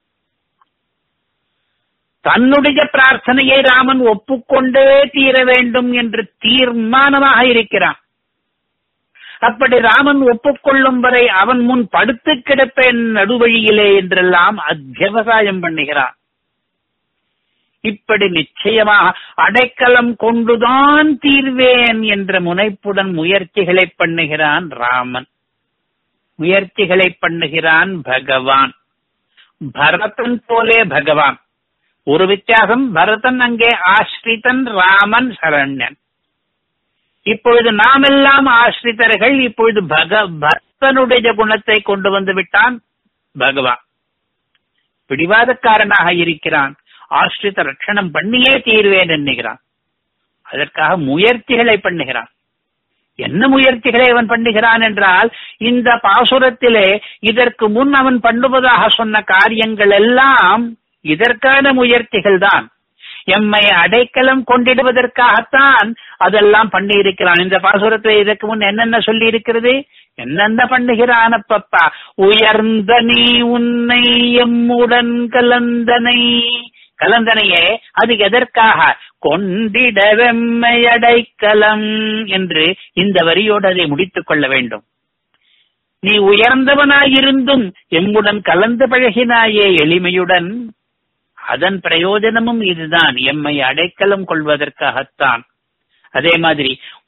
தன்னுடைய பிரார்த்தனையை ராமன் ஒப்புக்கொண்டே தீர வேண்டும் என்று தீர்மானமாக இருக்கிறான் அப்படி ராமன் ஒப்புக்கொள்ளும் வரை அவன் முன் படுத்து கிடப்பேன் நடுவழியிலே என்றெல்லாம் அத்தியவசாயம் பண்ணுகிறான் இப்படி நிச்சயமாக அடைக்கலம் கொண்டுதான் தீர்வேன் என்ற முனைப்புடன் முயற்சிகளை பண்ணுகிறான் ராமன் முயற்சிகளை பண்ணுகிறான் பகவான் பரதன் போலே பகவான் ஒரு வித்தியாசம் பரதன் அங்கே ஆஸ்ரிதன் ராமன் சரண்யன் இப்பொழுது நாம் எல்லாம் ஆஸ்ரிதர்கள் இப்பொழுது பக பரதனுடைய குணத்தை கொண்டு வந்து விட்டான் பகவான் பிடிவாதக்காரனாக இருக்கிறான் ஆஸ்ரித ரட்சணம் பண்ணியே தீர்வேன் என்கிறான் அதற்காக முயற்சிகளை பண்ணுகிறான் என்ன முயற்சிகளை அவன் பண்ணுகிறான் என்றால் இந்த பாசுரத்திலே இதற்கு முன் அவன் பண்ணுவதாக சொன்ன காரியங்கள் எல்லாம் இதற்கான முயற்சிகள் தான் எம்மை அடைக்கலம் கொண்டிடுவதற்காகத்தான் அதெல்லாம் பண்ணி இருக்கிறான் இந்த பாசுரத்தில் இதற்கு முன் என்னென்ன சொல்லி இருக்கிறது என்னென்ன பண்ணுகிறான் அப்பப்பா உயர்ந்த நீ உன்னை எம்முடன் கலந்தனை கலந்தனையே அது எதற்காக கொண்டிட வெம்மை அடைக்கலம் என்று இந்த வரியோடு அதை முடித்துக் கொள்ள வேண்டும் நீ உயர்ந்தவனாயிருந்தும் எம்முடன் கலந்து பழகினாயே எளிமையுடன் அதன் பிரயோஜனமும் இதுதான் எம்மை அடைக்கலம் கொள்வதற்காகத்தான் அதே மாதிரி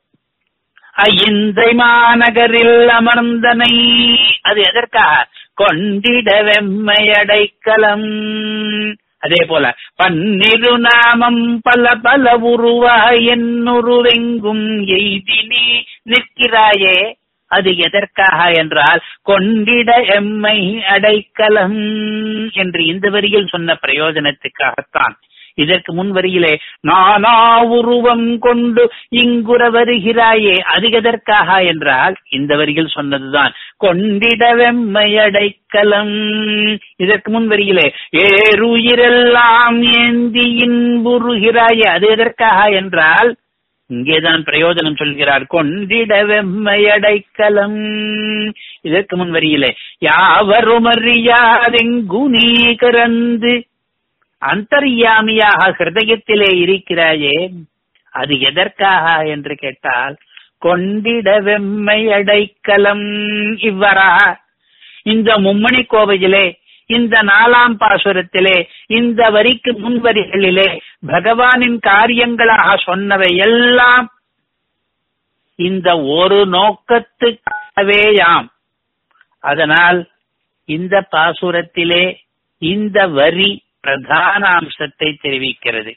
ஐந்தை மாநகரில் அமர்ந்தனை அது எதற்காக கொண்டிட வெம்மை அடைக்கலம் அதே போல பன்னிரு நாமம் பல பல உருவாய் என்னுருவெங்கும் எய்தினி நிற்கிறாயே அது எதற்காக என்றால் கொண்டிட எம்மை அடைக்கலம் என்று இந்த வரியில் சொன்ன பிரயோஜனத்துக்காகத்தான் இதற்கு முன் வரியிலே நானா உருவம் கொண்டு இங்குற வருகிறாயே அது எதற்காக என்றால் இந்த வரியில் சொன்னதுதான் கொண்டிட வெம்மை அடைக்கலம் இதற்கு முன் வரியிலே ஏறுயிரெல்லாம் ஏந்தி இன்புறுகிறாயே அது எதற்காக என்றால் இங்கேதான் பிரயோஜனம் சொல்கிறார் கொண்டிட வெம்மை அடைக்கலம் இதற்கு முன் வரியிலே யாவரும் அறியாதெங்கு நீ கறந்து அந்தர்யாமியாக ஹிருதயத்திலே இருக்கிறாயே அது எதற்காக என்று கேட்டால் கொண்டிட வெம்மை அடைக்கலம் இவ்வரா இந்த மும்மணி கோவையிலே இந்த நாலாம் பாசுரத்திலே இந்த வரிக்கு முன்வரிகளிலே பகவானின் காரியங்களாக சொன்னவை எல்லாம் இந்த ஒரு நோக்கத்துக்காகவேயாம் அதனால் இந்த பாசுரத்திலே இந்த வரி பிரதான அம்சத்தை தெரிவிக்கிறது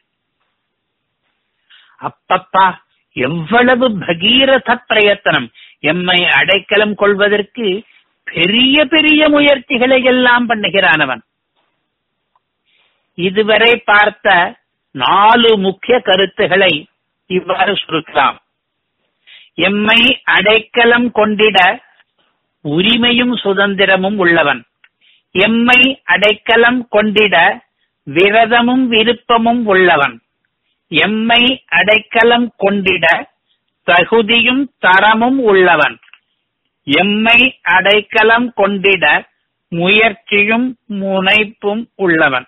அப்பப்பா எவ்வளவு பகீரத பிரயத்தனம் எம்மை அடைக்கலம் கொள்வதற்கு பெரிய பெரிய முயற்சிகளை எல்லாம் பண்ணுகிறான் அவன் இதுவரை பார்த்த நாலு முக்கிய கருத்துகளை இவ்வாறு சுருக்கலாம் எம்மை அடைக்கலம் கொண்டிட உரிமையும் சுதந்திரமும் உள்ளவன் எம்மை அடைக்கலம் கொண்டிட விரதமும் விருப்பமும் உள்ளவன் எம்மை அடைக்கலம் கொண்டிட தகுதியும் தரமும் உள்ளவன் எம்மை அடைக்கலம் கொண்டிட முயற்சியும் முனைப்பும் உள்ளவன்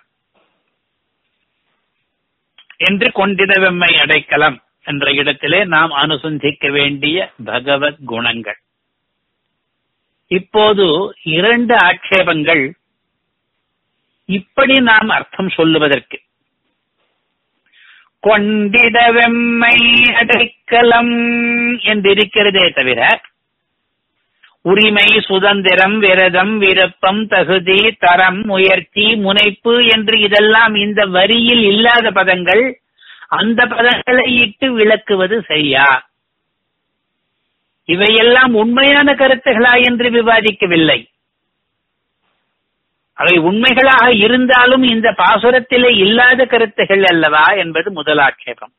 என்று கொண்டிட வெம்மை அடைக்கலம் என்ற இடத்திலே நாம் அனுசந்திக்க வேண்டிய பகவத் குணங்கள் இப்போது இரண்டு ஆட்சேபங்கள் இப்படி நாம் அர்த்தம் சொல்லுவதற்கு கொண்டிட வெம்மை அடைக்கலம் என்றிருக்கிறதே தவிர உரிமை சுதந்திரம் விரதம் விருப்பம் தகுதி தரம் முயற்சி முனைப்பு என்று இதெல்லாம் இந்த வரியில் இல்லாத பதங்கள் அந்த பதங்களை இட்டு விளக்குவது சரியா இவையெல்லாம் உண்மையான கருத்துகளா என்று விவாதிக்கவில்லை அவை உண்மைகளாக இருந்தாலும் இந்த பாசுரத்திலே இல்லாத கருத்துகள் அல்லவா என்பது முதல் ஆட்சேபம்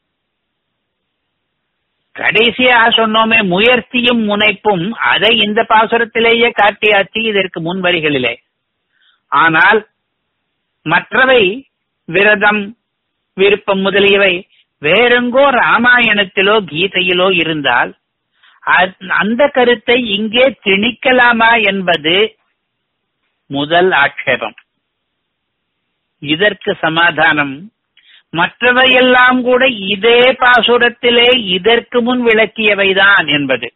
கடைசியாக சொன்னோமே முயற்சியும் முனைப்பும் அதை இந்த பாசுரத்திலேயே காட்டியாச்சு இதற்கு முன் வரிகளிலே ஆனால் மற்றவை விரதம் விருப்பம் முதலியவை வேறெங்கோ ராமாயணத்திலோ கீதையிலோ இருந்தால் அந்த கருத்தை இங்கே திணிக்கலாமா என்பது முதல் ஆட்சேபம் இதற்கு சமாதானம் மற்றவையெல்லாம் கூட இதே பாசுரத்திலே இதற்கு முன் விளக்கியவைதான் என்பது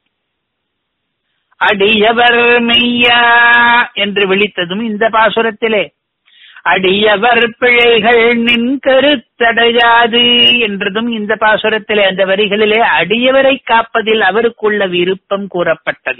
அடியவர் மெய்யா என்று விழித்ததும் இந்த பாசுரத்திலே அடியவர் பிழைகள் நின் கருத்தடையாது என்றதும் இந்த பாசுரத்திலே அந்த வரிகளிலே அடியவரை காப்பதில் அவருக்குள்ள விருப்பம் கூறப்பட்டது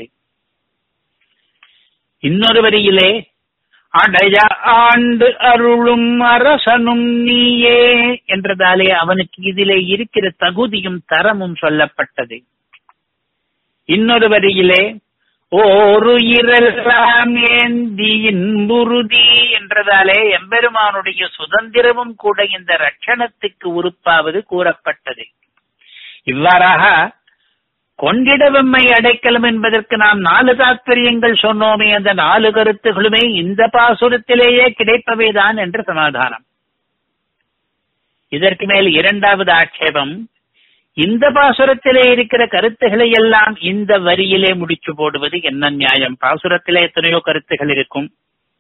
இன்னொரு வரியிலே அடைய ஆண்டு அருளும் அரசனும் நீயே என்றதாலே அவனுக்கு இதிலே இருக்கிற தகுதியும் தரமும் சொல்லப்பட்டது இன்னொரு வரியிலே ஓரு இரலாம் ஏந்தி இன்புறுதி என்றதாலே எம்பெருமானுடைய சுதந்திரமும் கூட இந்த ரட்சணத்துக்கு உறுப்பாவது கூறப்பட்டது இவ்வாறாக கொண்டிடவெம்மை அடைக்கலம் என்பதற்கு நாம் நாலு தாத்பரியங்கள் சொன்னோமே அந்த நாலு கருத்துகளுமே இந்த பாசுரத்திலேயே கிடைப்பவைதான் என்று சமாதானம் இதற்கு மேல் இரண்டாவது ஆட்சேபம் இந்த பாசுரத்திலே இருக்கிற கருத்துக்களை எல்லாம் இந்த வரியிலே முடிச்சு போடுவது என்ன நியாயம் பாசுரத்திலே எத்தனையோ கருத்துகள் இருக்கும்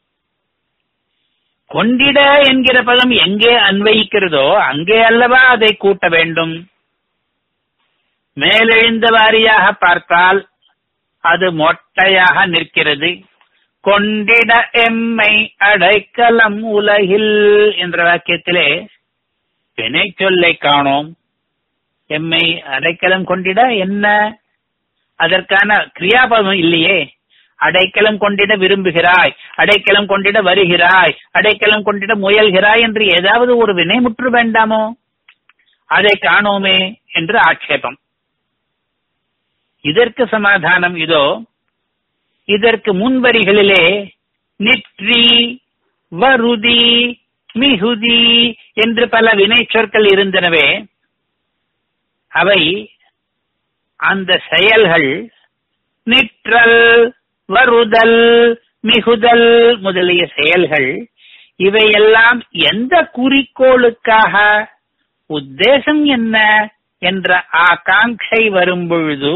கொண்டிட என்கிற பதம் எங்கே அன்வயிக்கிறதோ அங்கே அல்லவா அதை கூட்ட வேண்டும் மேலெழுந்த வாரியாக பார்த்தால் அது மொட்டையாக நிற்கிறது கொண்டிட எம்மை அடைக்கலம் உலகில் என்ற வாக்கியத்திலே வினை சொல்லை காணோம் எம்மை அடைக்கலம் கொண்டிட என்ன அதற்கான கிரியாபதம் இல்லையே அடைக்கலம் கொண்டிட விரும்புகிறாய் அடைக்கலம் கொண்டிட வருகிறாய் அடைக்கலம் கொண்டிட முயல்கிறாய் என்று ஏதாவது ஒரு வினைமுற்று வேண்டாமோ அதை காணோமே என்று ஆட்சேபம் இதற்கு சமாதானம் இதோ இதற்கு முன்வரிகளிலே நிற்றி வருதி மிகுதி என்று பல வினை சொற்கள் இருந்தனவே அவை அந்த செயல்கள் நிற்றல் வருதல் மிகுதல் முதலிய செயல்கள் இவையெல்லாம் எந்த குறிக்கோளுக்காக உத்தேசம் என்ன என்ற ஆகாங்கை வரும் பொழுது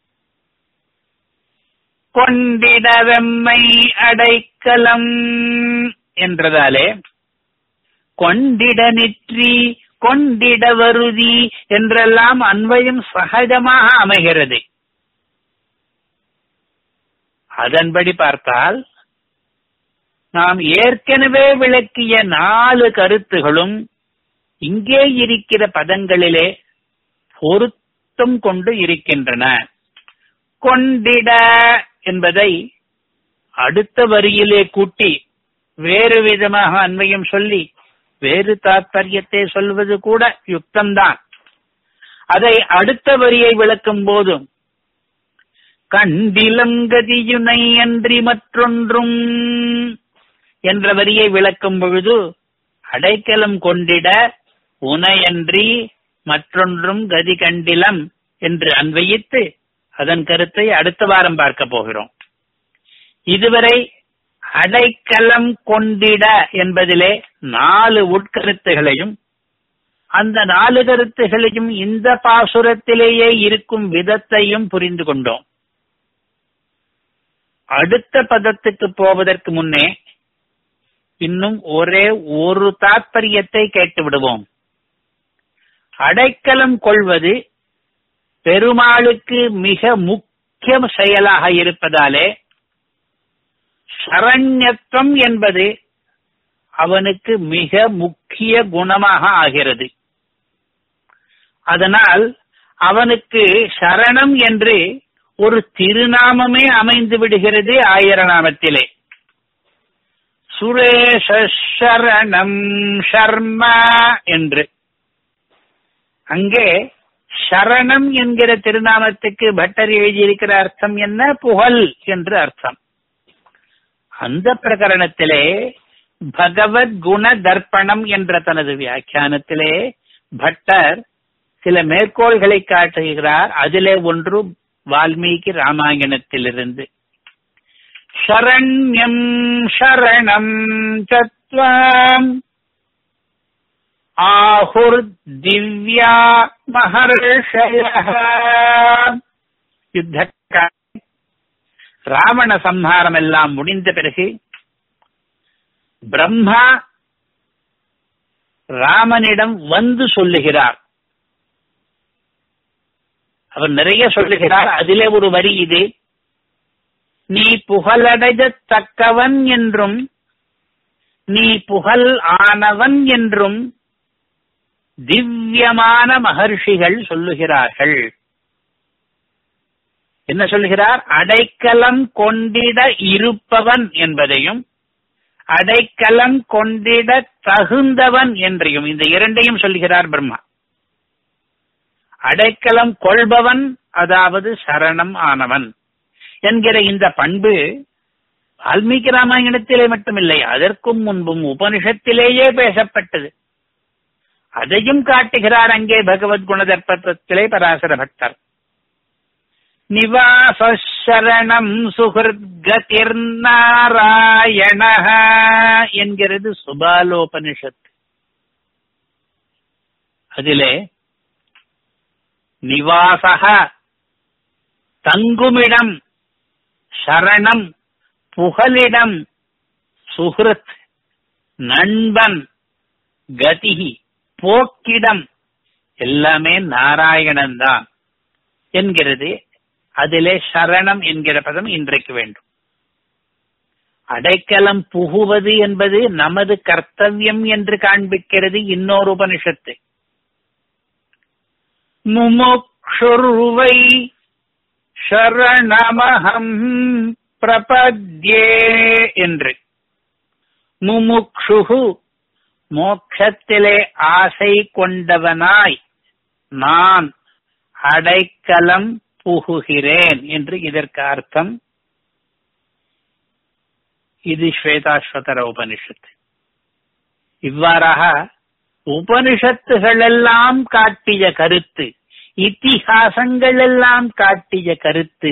கொண்டிடவெம்மை அடைக்கலம் என்றதாலே கொண்டிட நிற்றி கொண்டிட வருதி என்றெல்லாம் அன்வயம் சகஜமாக அமைகிறது அதன்படி பார்த்தால் நாம் ஏற்கனவே விளக்கிய நாலு கருத்துகளும் இங்கே இருக்கிற பதங்களிலே பொருத்தம் கொண்டு இருக்கின்றன கொண்டிட என்பதை அடுத்த வரியிலே கூட்டி வேறு விதமாக அன்வயம் சொல்லி வேறு தாற்பயத்தை சொல்வது கூட யுக்தம்தான் அதை அடுத்த வரியை விளக்கும் போதும் கண்டிலங்கதியுனை அன்றி மற்றொன்றும் என்ற வரியை விளக்கும் பொழுது அடைக்கலம் கொண்டிட உனையன்றி மற்றொன்றும் கதி கண்டிலம் என்று அன்வயித்து அதன் கருத்தை அடுத்த வாரம் பார்க்க போகிறோம் இதுவரை அடைக்கலம் கொண்டிட என்பதிலே நாலு உட்கருத்துகளையும் அந்த நாலு கருத்துகளையும் இந்த பாசுரத்திலேயே இருக்கும் விதத்தையும் புரிந்து கொண்டோம் அடுத்த பதத்துக்கு போவதற்கு முன்னே இன்னும் ஒரே ஒரு தாற்பயத்தை கேட்டு விடுவோம் அடைக்கலம் கொள்வது பெருமாளுக்கு மிக முக்கிய செயலாக இருப்பதாலே சரண்யத்துவம் என்பது அவனுக்கு மிக முக்கிய குணமாக ஆகிறது அதனால் அவனுக்கு சரணம் என்று ஒரு திருநாமமே அமைந்து விடுகிறது ஆயிரநாமத்திலே சுரேஷ சரணம் சர்மா என்று அங்கே சரணம் என்கிற திருநாமத்துக்கு பட்டர் எழுதியிருக்கிற அர்த்தம் என்ன புகழ் என்று அர்த்தம் அந்த பிரகரணத்திலே பகவத் குண தர்ப்பணம் என்ற தனது வியாக்கியானத்திலே பட்டர் சில மேற்கோள்களை காட்டுகிறார் அதிலே ஒன்று வால்மீகி ராமாயணத்திலிருந்து शरण्यम् शरणम् चत्वाम् आहुर्दिव्या महर्षयः யுத்த ராவண சம்ஹாரம் எல்லாம் முடிந்த பிறகு பிரம்மா ராமனிடம் வந்து சொல்லுகிறார் அவர் நிறைய சொல்லுகிறார் அதிலே ஒரு வரி இது நீ புகழடையத்தக்கவன் என்றும் நீ புகழ் ஆனவன் என்றும் திவ்யமான மகர்ஷிகள் சொல்லுகிறார்கள் என்ன சொல்லுகிறார் அடைக்கலம் கொண்டிட இருப்பவன் என்பதையும் அடைக்கலம் கொண்டிட தகுந்தவன் என்றையும் இந்த இரண்டையும் சொல்லுகிறார் பிரம்மா அடைக்கலம் கொள்பவன் அதாவது சரணம் ஆனவன் என்கிற இந்த பண்பு வால்மீகி ராமாயணத்திலே மட்டுமில்லை அதற்கும் முன்பும் உபனிஷத்திலேயே பேசப்பட்டது அதையும் காட்டுகிறார் அங்கே பகவத் குணதர்ப்பத்திலே பராசர பக்தர் நிவாசரணம் சுகிருத்கதிர்நாராயண என்கிறது சுபாலோபனிஷத் அதிலே நிவாசக தங்குமிடம் சரணம் புகலிடம் சுகிருத் நண்பன் கதிகி போக்கிடம் எல்லாமே நாராயணன் தான் என்கிறது அதிலே சரணம் என்கிற பதம் இன்றைக்கு வேண்டும் அடைக்கலம் புகுவது என்பது நமது கர்த்தவியம் என்று காண்பிக்கிறது இன்னொரு உபனிஷத்து முமுக்ஷுர்வை சரணமகம் பிரபத்யே என்று முமுக்ஷுகு மோட்சத்திலே ஆசை கொண்டவனாய் நான் அடைக்கலம் புகுகிறேன் என்று இதற்கு அர்த்தம் இது ஸ்வேதாஸ்வதர உபனிஷத்து இவ்வாறாக உபனிஷத்துகள் எல்லாம் காட்டிய கருத்து இத்திஹாசங்கள் எல்லாம் காட்டிய கருத்து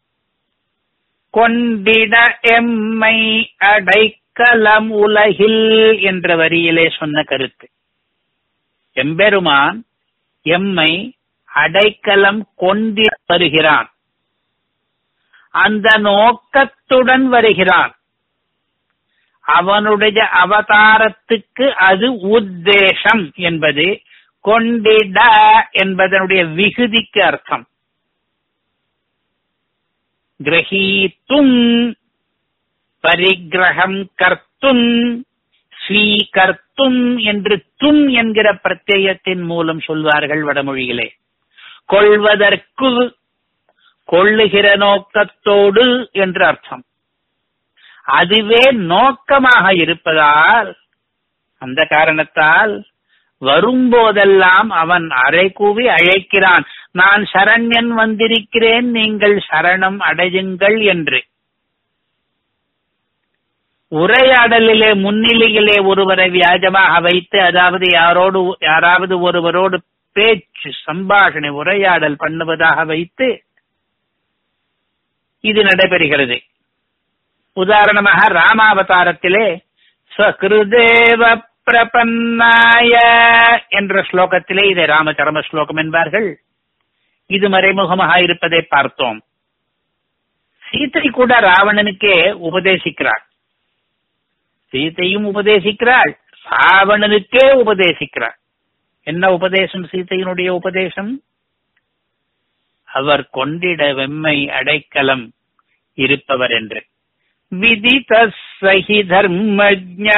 கொண்டிட எம்மை அடைக்கலம் உலகில் என்ற வரியிலே சொன்ன கருத்து எம்பெருமான் எம்மை அடைக்கலம் கொண்டி வருகிறான் அந்த நோக்கத்துடன் வருகிறான் அவனுடைய அவதாரத்துக்கு அது உத்தேசம் என்பது கொண்டிட என்பதனுடைய விகுதிக்கு அர்த்தம் கிரகீத்தும் பரிகிரகம் கர்த்தும் ஸ்வீகர்த்தும் என்று தும் என்கிற பிரத்யயத்தின் மூலம் சொல்வார்கள் வடமொழியிலே கொள்வதற்கு கொள்ளுகிற நோக்கத்தோடு என்று அர்த்தம் அதுவே நோக்கமாக இருப்பதால் அந்த காரணத்தால் வரும்போதெல்லாம் அவன் அரை கூவி அழைக்கிறான் நான் சரண்யன் வந்திருக்கிறேன் நீங்கள் சரணம் அடையுங்கள் என்று உரையாடலிலே முன்னிலையிலே ஒருவரை வியாஜமாக வைத்து அதாவது யாரோடு யாராவது ஒருவரோடு பேச்சு சம்பாஷணை உரையாடல் பண்ணுவதாக வைத்து இது நடைபெறுகிறது உதாரணமாக ராமாவதாரத்திலே ஸ்வகிருதேவ பிரபன்னாய என்ற ஸ்லோகத்திலே இதை ராமச்சரம ஸ்லோகம் என்பார்கள் இது மறைமுகமாக இருப்பதை பார்த்தோம் சீத்தை கூட ராவணனுக்கே உபதேசிக்கிறாள் சீத்தையும் உபதேசிக்கிறாள் ராவணனுக்கே உபதேசிக்கிறாள் என்ன உபதேசம் சீத்தையினுடைய உபதேசம் அவர் கொண்டிட வெம்மை அடைக்கலம் இருப்பவர் என்று விதித சகி தர்மஜ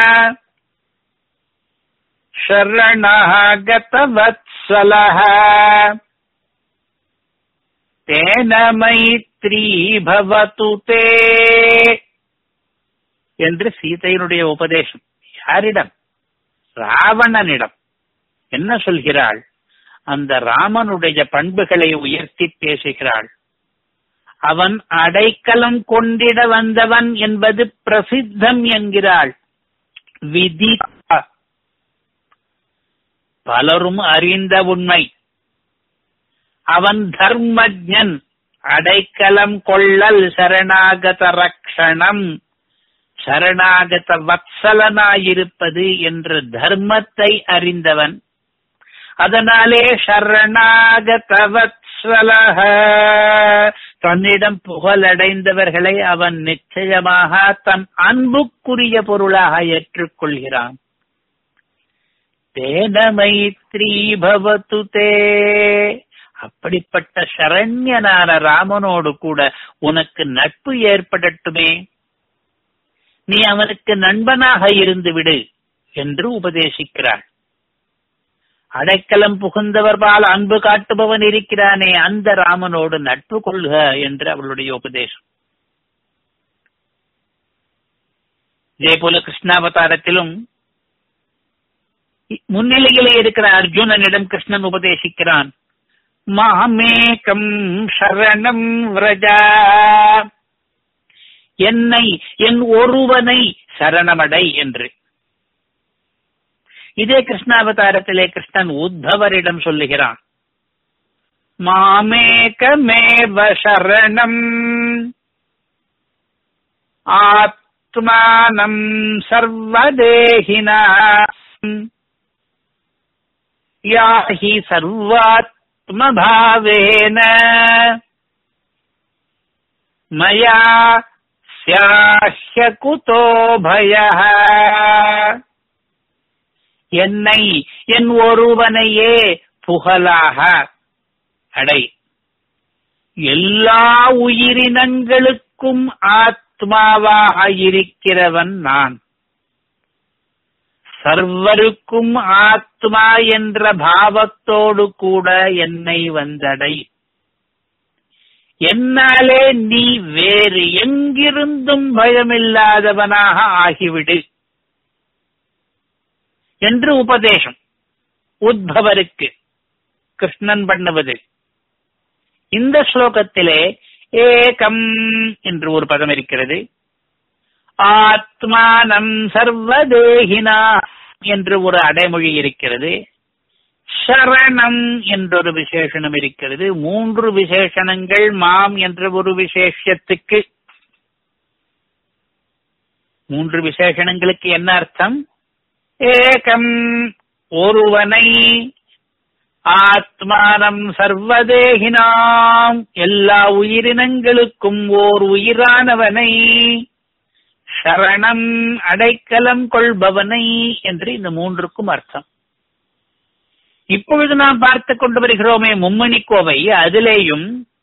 शरणः தேன மைத்ரீ பவத்து தே என்று சீதையினுடைய உபதேசம் யாரிடம் ராவணனிடம் என்ன சொல்கிறாள் அந்த ராமனுடைய பண்புகளை உயர்த்தி பேசுகிறாள் அவன் அடைக்கலம் கொண்டிட வந்தவன் என்பது பிரசித்தம் என்கிறாள் விதி பலரும் அறிந்த உண்மை அவன் தர்மஜன் அடைக்கலம் கொள்ளல் சரணாகத ரக்ஷணம் சரணாகத வத்சலனாயிருப்பது என்ற தர்மத்தை அறிந்தவன் அதனாலே சரணாகத வத்சலக தன்னிடம் புகழடைந்தவர்களை அவன் நிச்சயமாக தன் அன்புக்குரிய பொருளாக ஏற்றுக்கொள்கிறான் தேன மைத்ரி பவத்து தே அப்படிப்பட்ட சரண்யனான ராமனோடு கூட உனக்கு நட்பு ஏற்படட்டுமே நீ அவனுக்கு நண்பனாக இருந்து விடு என்று உபதேசிக்கிறாள் அடைக்கலம் புகுந்தவர் பால் அன்பு காட்டுபவன் இருக்கிறானே அந்த ராமனோடு நட்பு கொள்க என்று அவளுடைய உபதேசம் இதே போல கிருஷ்ணாவதாரத்திலும் முன்னிலையிலே இருக்கிற அர்ஜுனனிடம் கிருஷ்ணன் உபதேசிக்கிறான் மாமேகம் சரணம் விரஜா என்னை என் ஒருவனை சரணமடை என்று இதே கிருஷ்ணாவதாரத்திலே கிருஷ்ணன் உத்தவரிடம் சொல்லுகிறான் மாமேகமேவ சரணம் ஆத்மானம் சர்வதேகினா யாஹி சர்வாத்மபாவேன மயா ஸ்யாஹ்ய குதோ பயः என்னை என் ஒருவனையே புகழாக அடை எல்லா உயிரினங்களுக்கும் ஆத்மாவாக இருக்கிறவன் நான் சர்வருக்கும் ஆத்மா என்ற பாவத்தோடு கூட என்னை வந்தடை என்னாலே நீ வேறு எங்கிருந்தும் பயமில்லாதவனாக ஆகிவிடு என்று உபதேசம் உத்பவருக்கு கிருஷ்ணன் பண்ணுவது இந்த ஸ்லோகத்திலே ஏகம் என்று ஒரு பதம் இருக்கிறது ஆத்மானம் சர்வதேகினா என்று ஒரு அடைமொழி இருக்கிறது சரணம் என்றொரு விசேஷனம் இருக்கிறது மூன்று விசேஷணங்கள் மாம் என்ற ஒரு விசேஷத்துக்கு மூன்று விசேஷணங்களுக்கு என்ன அர்த்தம் ஏகம் ஒருவனை ஆத்மானம் சர்வதேகினாம் எல்லா உயிரினங்களுக்கும் ஓர் உயிரானவனை சரணம் அடைக்கலம் கொள்பவனை என்று இந்த மூன்றுக்கும் அர்த்தம் இப்பொழுது நாம் பார்த்து கொண்டு வருகிறோமே மும்மணி கோவை அதிலேயும்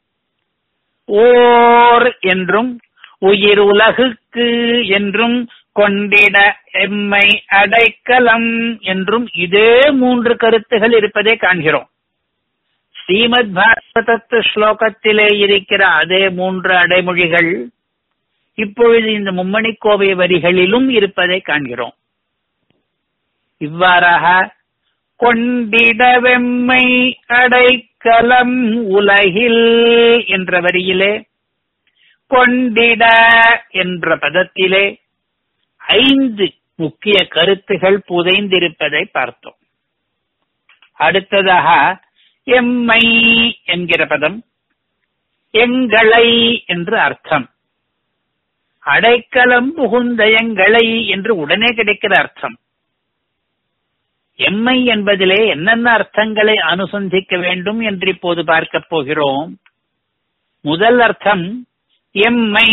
ஓர் என்றும் உயிர் உலகுக்கு என்றும் கொண்டிட எம்மை அடைக்கலம் என்றும் இதே மூன்று கருத்துகள் இருப்பதை காண்கிறோம் ஸ்ரீமத் பாகவதத்து ஸ்லோகத்திலே இருக்கிற அதே மூன்று அடைமொழிகள் இப்பொழுது இந்த மும்மணி கோவை வரிகளிலும் இருப்பதை காண்கிறோம் இவ்வாறாக கொண்டிடவெம்மை அடைக்கலம் உலகில் என்ற வரியிலே கொண்டிட என்ற பதத்திலே ஐந்து முக்கிய கருத்துகள் புதைந்திருப்பதை பார்த்தோம் அடுத்ததாக எம்மை என்கிற பதம் எங்களை என்று அர்த்தம் அடைக்கலம் புகுந்த எங்களை என்று உடனே கிடைக்கிற அர்த்தம் எம்மை என்பதிலே என்னென்ன அர்த்தங்களை அனுசந்திக்க வேண்டும் என்று இப்போது பார்க்கப் போகிறோம் முதல் அர்த்தம் எம்மை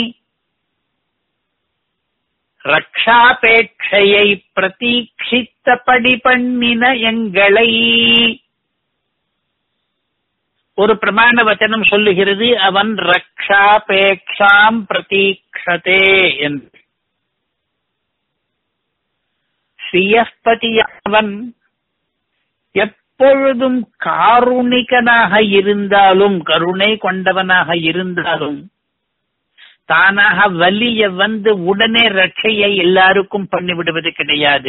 ரக்ஷாபேட்சையை பிரதீட்சித்தபடி பண்ணின எங்களை ஒரு பிரமாண வச்சனம் சொல்லுகிறது அவன் ரக்ஷாபேக்ஷாம் பிரதீக்ஷதே என்று ஸ்ரீயஸ்பதியாவன் எப்பொழுதும் காருணிகனாக இருந்தாலும் கருணை கொண்டவனாக இருந்தாலும் தானாக வலிய வந்து உடனே ரட்சையை எல்லாருக்கும் பண்ணிவிடுவது கிடையாது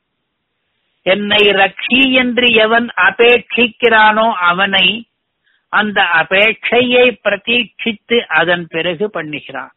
என்னை ரட்சி என்று எவன் அபேட்சிக்கிறானோ அவனை அந்த அபேட்சையை பிரதீட்சித்து அதன் பிறகு பண்ணுகிறான்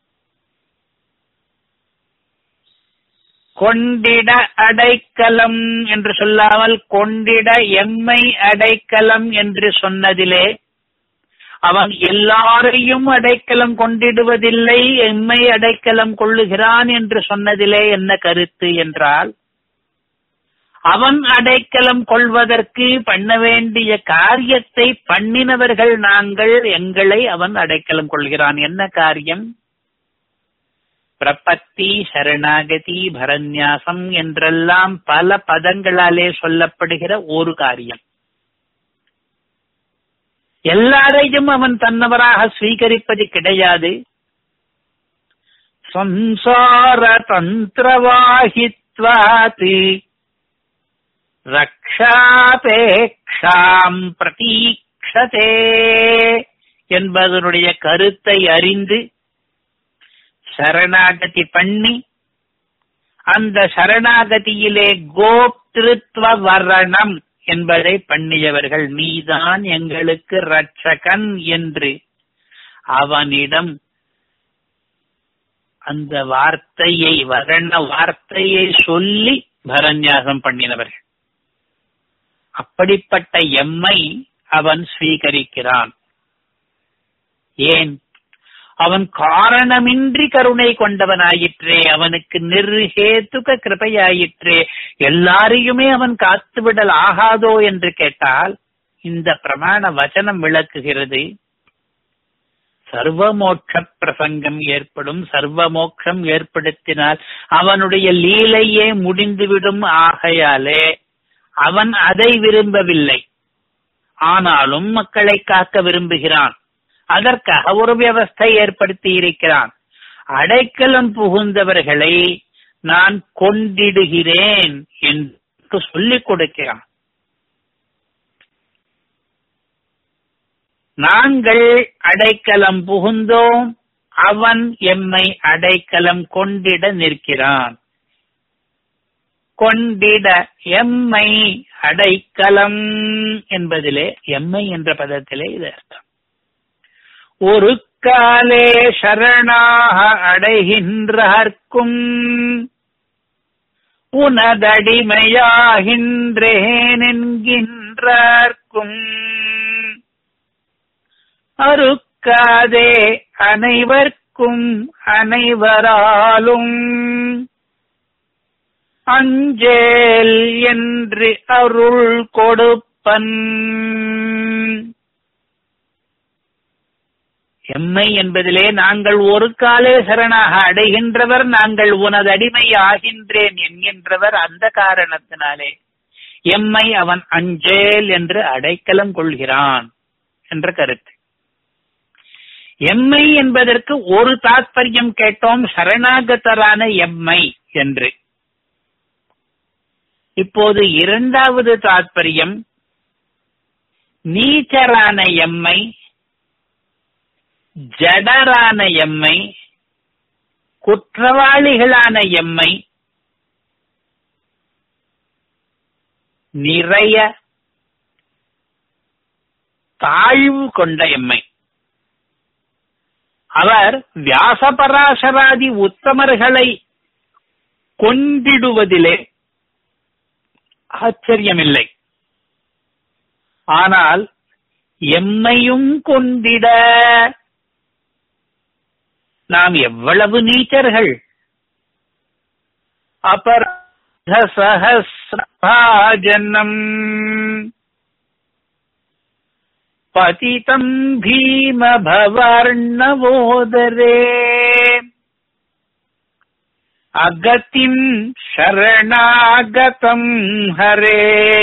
கொண்டிட அடைக்கலம் என்று சொல்லாமல் கொண்டிட எம்மை அடைக்கலம் என்று சொன்னதிலே அவன் எல்லாரையும் அடைக்கலம் கொண்டிடுவதில்லை எம்மை அடைக்கலம் கொள்ளுகிறான் என்று சொன்னதிலே என்ன கருத்து என்றால் அவன் அடைக்கலம் கொள்வதற்கு பண்ண வேண்டிய காரியத்தை பண்ணினவர்கள் நாங்கள் எங்களை அவன் அடைக்கலம் கொள்கிறான் என்ன காரியம் பிரபத்தி சரணாகதி பரநியாசம் என்றெல்லாம் பல பதங்களாலே சொல்லப்படுகிற ஒரு காரியம் எல்லாரையும் அவன் தன்னவராக ஸ்வீகரிப்பது கிடையாது சம்சார தந்திரவாகித்வாத் ரக்ஷாபேக்ஷாம் பிரதீக்ஷதே என்பதனுடைய கருத்தை அறிந்து சரணாகதி பண்ணி அந்த சரணாகதியிலே கோப்திருத்வ வரணம் என்பதை பண்ணியவர்கள் நீதான் எங்களுக்கு ரட்சகன் என்று அவனிடம் அந்த வார்த்தையை வரண வார்த்தையை சொல்லி பரநியாசம் பண்ணினவர்கள் அப்படிப்பட்ட எம்மை அவன் ஸ்வீகரிக்கிறான் ஏன் அவன் காரணமின்றி கருணை கொண்டவனாயிற்றே அவனுக்கு நிர்ஹேத்துக கிருபையாயிற்றே எல்லாரையுமே அவன் காத்துவிடல் ஆகாதோ என்று கேட்டால் இந்த பிரமாண வச்சனம் விளக்குகிறது சர்வமோட்ச பிரசங்கம் ஏற்படும் சர்வமோட்சம் ஏற்படுத்தினால் அவனுடைய லீலையே முடிந்துவிடும் ஆகையாலே அவன் அதை விரும்பவில்லை ஆனாலும் மக்களை காக்க விரும்புகிறான் அதற்காக ஒரு வியவஸ்தை ஏற்படுத்தி இருக்கிறான் அடைக்கலம் புகுந்தவர்களை நான் கொண்டிடுகிறேன் என்று சொல்லிக் கொடுக்கிறான் நாங்கள் அடைக்கலம் புகுந்தோம் அவன் எம்மை அடைக்கலம் கொண்டிட நிற்கிறான் கொண்டிட எம்மை அடைக்கலம் என்பதிலே எம்மை என்ற பதத்திலே இது அர்த்தம் ஒரு காலே சரணாக அடைகின்றார்க்கும் உனதடிமையாகின்றேன் என்கின்றார்க்கும் அருக்காதே அனைவர்க்கும் அனைவராலும் அஞ்சேல் என்று அருள் கொடுப்பன் எம்மை என்பதிலே நாங்கள் ஒரு காலே சரணாக அடைகின்றவர் நாங்கள் உனது அடிமை ஆகின்றேன் என்கின்றவர் அந்த காரணத்தினாலே எம்மை அவன் அஞ்சேல் என்று அடைக்கலம் கொள்கிறான் என்ற கருத்து எம்மை என்பதற்கு ஒரு தாத்பரியம் கேட்டோம் சரணாகத்தரான எம்மை என்று இப்போது இரண்டாவது தாத்பரியம் நீச்சரான எம்மை ஜடரான எம்மை குற்றவாளிகளான எம்மை நிறைய தாழ்வு கொண்ட எம்மை அவர் வியாசபராசராதி உத்தமர்களை கொண்டிடுவதிலே ஆச்சரியமில்லை ஆனால் எம்மையும் கொண்டிட நாம் எவ்வளவு நீச்சர்கள் அபராத சகசிரபாஜனம் பதிதம் பீம பவர்ணவோதரே அகத்திம் சரணாகதம் ஹரே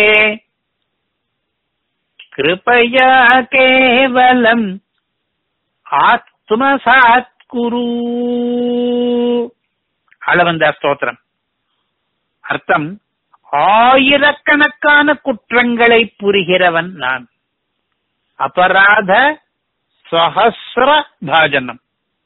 கிருபயா கேவலம் ஆத்மசாத் குரு அளவந்த ஸ்தோத்திரம் அர்த்தம் ஆயிரக்கணக்கான குற்றங்களை புரிகிறவன் நான் அபராத சஹசிர பாஜனம்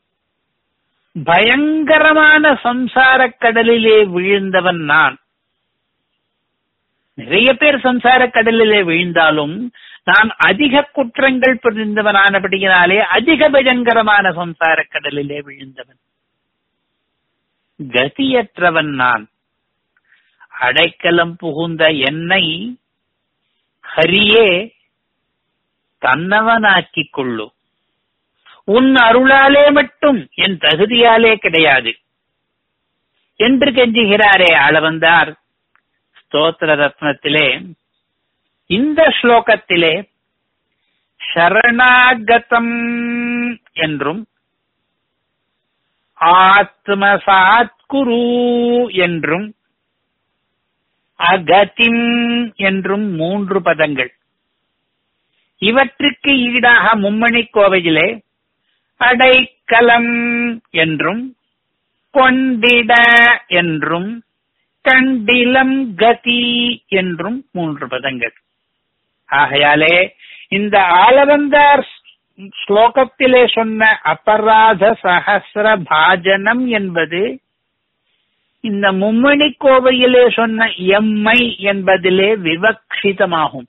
பயங்கரமான சம்சார கடலிலே விழுந்தவன் நான் நிறைய பேர் சம்சார கடலிலே விழுந்தாலும் நான் அதிக குற்றங்கள் புரிந்தவனானபடியினாலே அதிக பயங்கரமான சம்சார கடலிலே விழுந்தவன் கதியற்றவன் நான் அடைக்கலம் புகுந்த என்னை ஹரியே தன்னவனாக்கிக் கொள்ளு உன் அருளாலே மட்டும் என் தகுதியாலே கிடையாது என்று கெஞ்சுகிறாரே ஆளவந்தார் ஸ்தோத்திர ரத்னத்திலே இந்த ஸ்லோகத்திலே சரணாகதம் என்றும் ஆத்மசாத்குரு என்றும் அகதிம் என்றும் மூன்று பதங்கள் இவற்றுக்கு ஈடாக மும்மணி கோவையிலே அடைக்கலம் என்றும் கொண்டிட என்றும் கண்டிலம் கதி என்றும் மூன்று பதங்கள் ஆகையாலே இந்த ஆளவந்தார் ஸ்லோகத்திலே சொன்ன அபராத சகசிர பாஜனம் என்பது இந்த மும்மணி கோவையிலே சொன்ன எம்மை என்பதிலே விவக்ஷிதமாகும்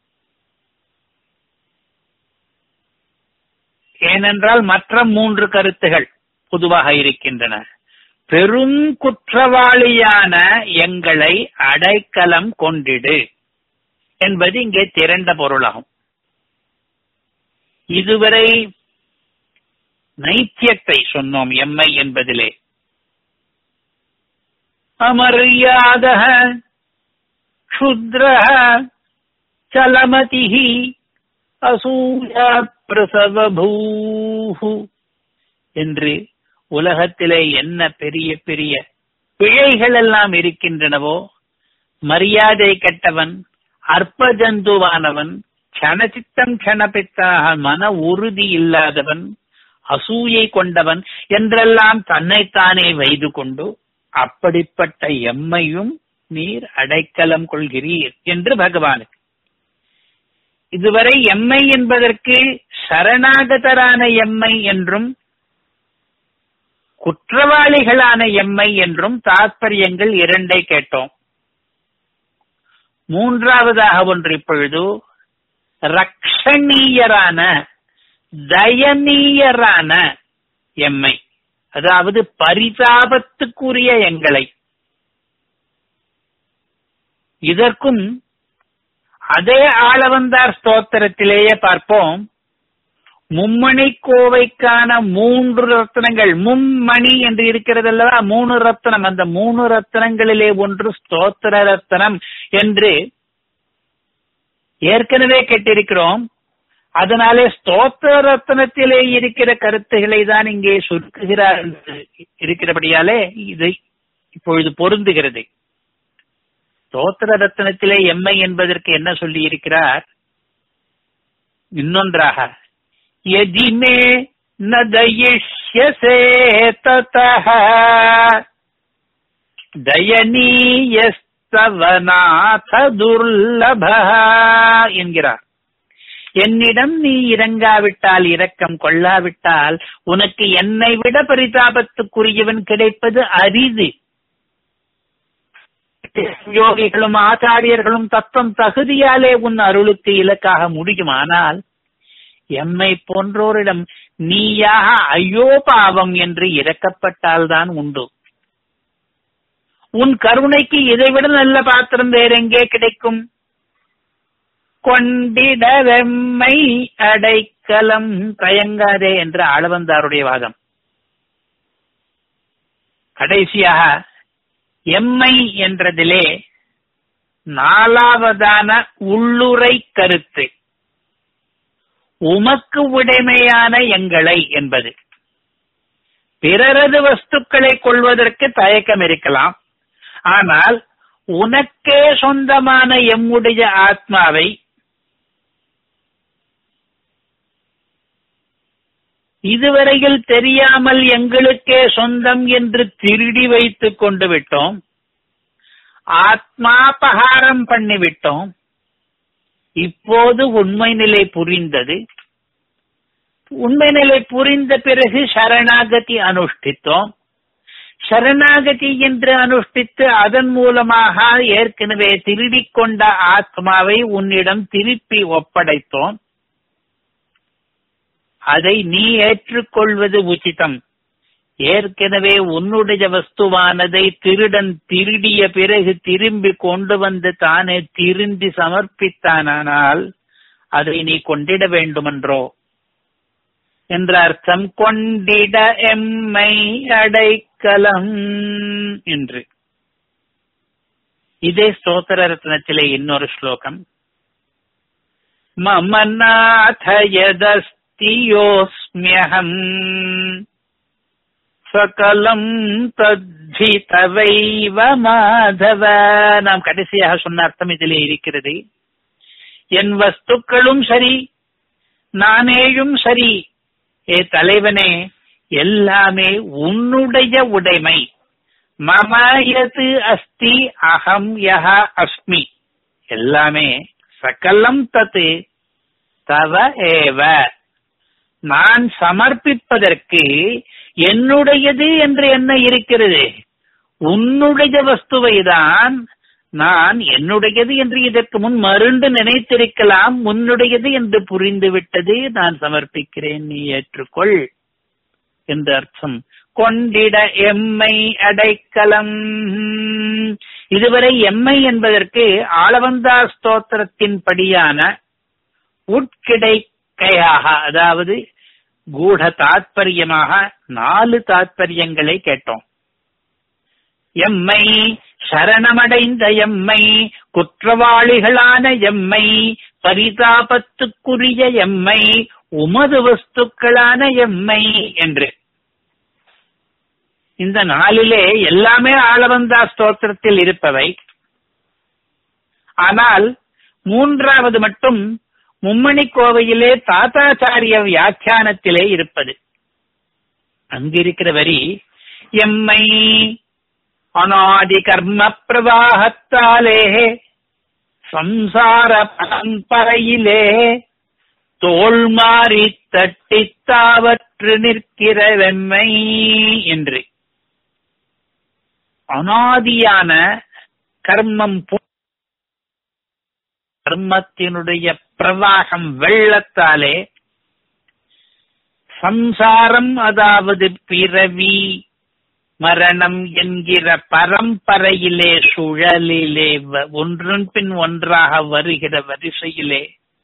ஏனென்றால் மற்ற மூன்று கருத்துகள் பொதுவாக இருக்கின்றன பெரும் குற்றவாளியான எங்களை அடைக்கலம் கொண்டிடு என்பது இங்கே திரண்ட பொருளாகும் இதுவரை நைத்தியத்தை சொன்னோம் எம்மை என்பதிலே அமர்யாத க்ஷுத்ர சலமதிஹி அசூய பிரசவபூஹு என்று உலகத்திலே என்ன பெரிய பெரிய பிழைகள் எல்லாம் இருக்கின்றனவோ மரியாதை கெட்டவன் அற்ப ஜந்துவானவன் க்ஷணச்சித்தம் க்ஷணபித்தாக மன உறுதி இல்லாதவன் அசூயை கொண்டவன் என்றெல்லாம் தன்னைத்தானே வைது கொண்டு அப்படிப்பட்ட எம்மையும் நீர் அடைக்கலம் கொள்கிறீர் என்று பகவானுக்கு இதுவரை எம்மை என்பதற்கு சரணாகதரான எம்மை என்றும் குற்றவாளிகளான எம்மை என்றும் தாற்பயங்கள் இரண்டை கேட்டோம் மூன்றாவதாக ஒன்று இப்பொழுது ரக்ஷணீயரான தயனீயரான எம்மை அதாவது பரிதாபத்துக்குரிய எங்களை இதற்கும் அதே ஆளவந்தார் ஸ்தோத்திரத்திலேயே பார்ப்போம் மும்மணி கோவைக்கான மூன்று ரத்னங்கள் மும்மணி என்று இருக்கிறது அல்லவா மூணு ரத்னம் அந்த மூணு ரத்னங்களிலே ஒன்று ஸ்தோத்திர ரத்னம் என்று ஏற்கனவே கேட்டிருக்கிறோம் அதனாலே ஸ்தோத்திர ரத்னத்திலே இருக்கிற கருத்துக்களை தான் இங்கே சுருக்குகிறார் இருக்கிறபடியாலே இது இப்பொழுது பொருந்துகிறது ஸ்தோத்திர ரத்னத்திலே எம்மை என்பதற்கு என்ன சொல்லி இருக்கிறார் இன்னொன்றாக எதிமே நதயிஷ்யசே ததஹ தயனீயஸ்தவநாத துர்லப என்கிறார் என்னிடம் நீ இறங்காவிட்டால் இரக்கம் கொள்ளாவிட்டால் உனக்கு என்னை விட பரிதாபத்துக்குரியவன் கிடைப்பது அரிது யோகிகளும் ஆச்சாரியர்களும் தத்துவம் தகுதியாலே உன் அருளுக்கு இலக்காக முடியுமானால் எம்மை போன்றோரிடம் நீயாக ஐயோ பாவம் என்று இறக்கப்பட்டால்தான் உண்டு உன் கருணைக்கு இதைவிட நல்ல பாத்திரம் வேறெங்கே கிடைக்கும் கொண்டிட வெம்மை அடைக்கலம் தயங்காதே என்று ஆளவந்தாருடைய வாதம் கடைசியாக எம்மை என்றதிலே நாலாவதான உள்ளுரை கருத்து உமக்கு உடைமையான எங்களை என்பது பிறரது வஸ்துக்களை கொள்வதற்கு தயக்கம் இருக்கலாம் ஆனால் உனக்கே சொந்தமான எம்முடைய ஆத்மாவை இதுவரையில் தெரியாமல் எங்களுக்கே சொந்தம் என்று திருடி வைத்துக் கொண்டு விட்டோம் ஆத்மாபகாரம் பண்ணிவிட்டோம் இப்போது உண்மை நிலை புரிந்தது உண்மை நிலை புரிந்த பிறகு சரணாகதி அனுஷ்டித்தோம் சரணாகதி என்று அனுஷ்டித்து அதன் மூலமாக ஏற்கனவே திருடிக் கொண்ட ஆத்மாவை உன்னிடம் திருப்பி ஒப்படைத்தோம் அதை நீ ஏற்றுக்கொள்வது உச்சிதம் ஏற்கனவே உன்னுடைய வஸ்துவானதை திருடன் திருடிய பிறகு திரும்பி கொண்டு வந்து தானே திருந்தி சமர்ப்பித்தானால் அதை நீ கொண்டிட வேண்டுமென்றோ என்ற அர்த்தம் கொண்டிட எம்மை அடைக்கலம் என்று இதே ஸ்தோத்திர ரத்னத்திலே இன்னொரு ஸ்லோகம் மம நாத யதஸ்தி யோஸ்மியகம் சகலம் தத்தி தவைவ மாதவ நாம் கடைசியாக சொன்ன அர்த்தம் இதிலே இருக்கிறது என் வஸ்துக்களும் சரி நானேயும் சரி ஏ தலைவனே எல்லாமே உன்னுடைய உடைமை மமயது அஸ்தி அகம் யஹ அஸ்மி எல்லாமே சகலம் தத்து தவ ஏவ நான் சமர்ப்பிப்பதற்கு என்னுடையது என்று என்ன இருக்கிறது உன்னுடைய வஸ்துவை தான் நான் என்னுடையது என்று இதற்கு முன் மருண்டு நினைத்திருக்கலாம் உன்னுடையது என்று புரிந்துவிட்டது நான் சமர்ப்பிக்கிறேன் நீ ஏற்றுக்கொள் என்று அர்த்தம் கொண்டிட எம்மை அடைக்கலம் இதுவரை எம்மை என்பதற்கு ஆளவந்தா ஸ்தோத்திரத்தின் படியான உட்கிடைக்கையாக அதாவது கூட தாத்பரியமாக நாலு தாத்பரியங்களை கேட்டோம் எம்மை சரணமடைந்த எம்மை குற்றவாளிகளான எம்மை பரிதாபத்துக்குரிய எம்மை உமது வஸ்துக்களான எம்மை என்று இந்த நாளிலே எல்லாமே ஆளவந்தா ஸ்தோத்திரத்தில் இருப்பவை ஆனால் மூன்றாவது மட்டும் மும்மணி கோவையிலே தாத்தாச்சாரிய வியாக்கியானத்திலே இருப்பது அங்கிருக்கிற வரி எம்மை அநாதி கர்ம பிரவாகத்தாலே சம்சார பரம்பரையிலே தோல் மாறி தட்டித்தாவற்று நிற்கிற வெம்மை என்று அனாதியான கர்மம் கர்மத்தினுடைய பிரவாகம் வெள்ளத்தாலே சம்சாரம் அதாவது பிறவி மரணம் என்கிற பரம்பரையிலே சுழலிலே ஒன்றன் பின் ஒன்றாக வருகிற வரிசையிலே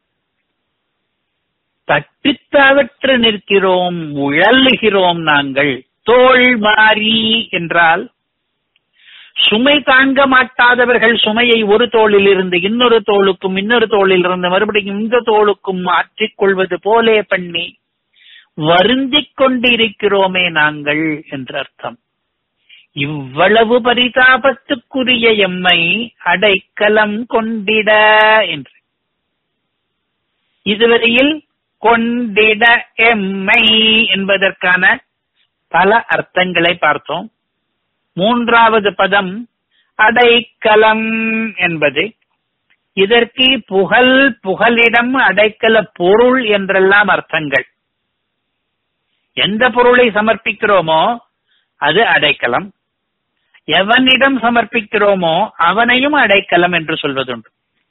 தட்டித்தவற்று நிற்கிறோம் உழலுகிறோம் நாங்கள் தோல் மாறி என்றால் சுமை தாங்க மாட்டாதவர்கள் சுமையை ஒரு தோளில் இருந்து இன்னொரு தோளுக்கும் இன்னொரு தோளில் இருந்து மறுபடியும் இந்த தோளுக்கும் மாற்றிக் கொள்வது போலே பண்ணி வருந்திக் கொண்டிருக்கிறோமே நாங்கள் என்று அர்த்தம் இவ்வளவு பரிதாபத்துக்குரிய எம்மை அடைக்கலம் கொண்டிட என்று இதுவரையில் கொண்டிட எம்மை என்பதற்கான பல அர்த்தங்களை பார்த்தோம் மூன்றாவது பதம் அடைக்கலம் என்பது இதற்கு புகழ் புகலிடம் அடைக்கல பொருள் என்றெல்லாம் அர்த்தங்கள் எந்த பொருளை சமர்ப்பிக்கிறோமோ அது அடைக்கலம் எவனிடம் சமர்ப்பிக்கிறோமோ அவனையும் அடைக்கலம் என்று சொல்வதுண்டு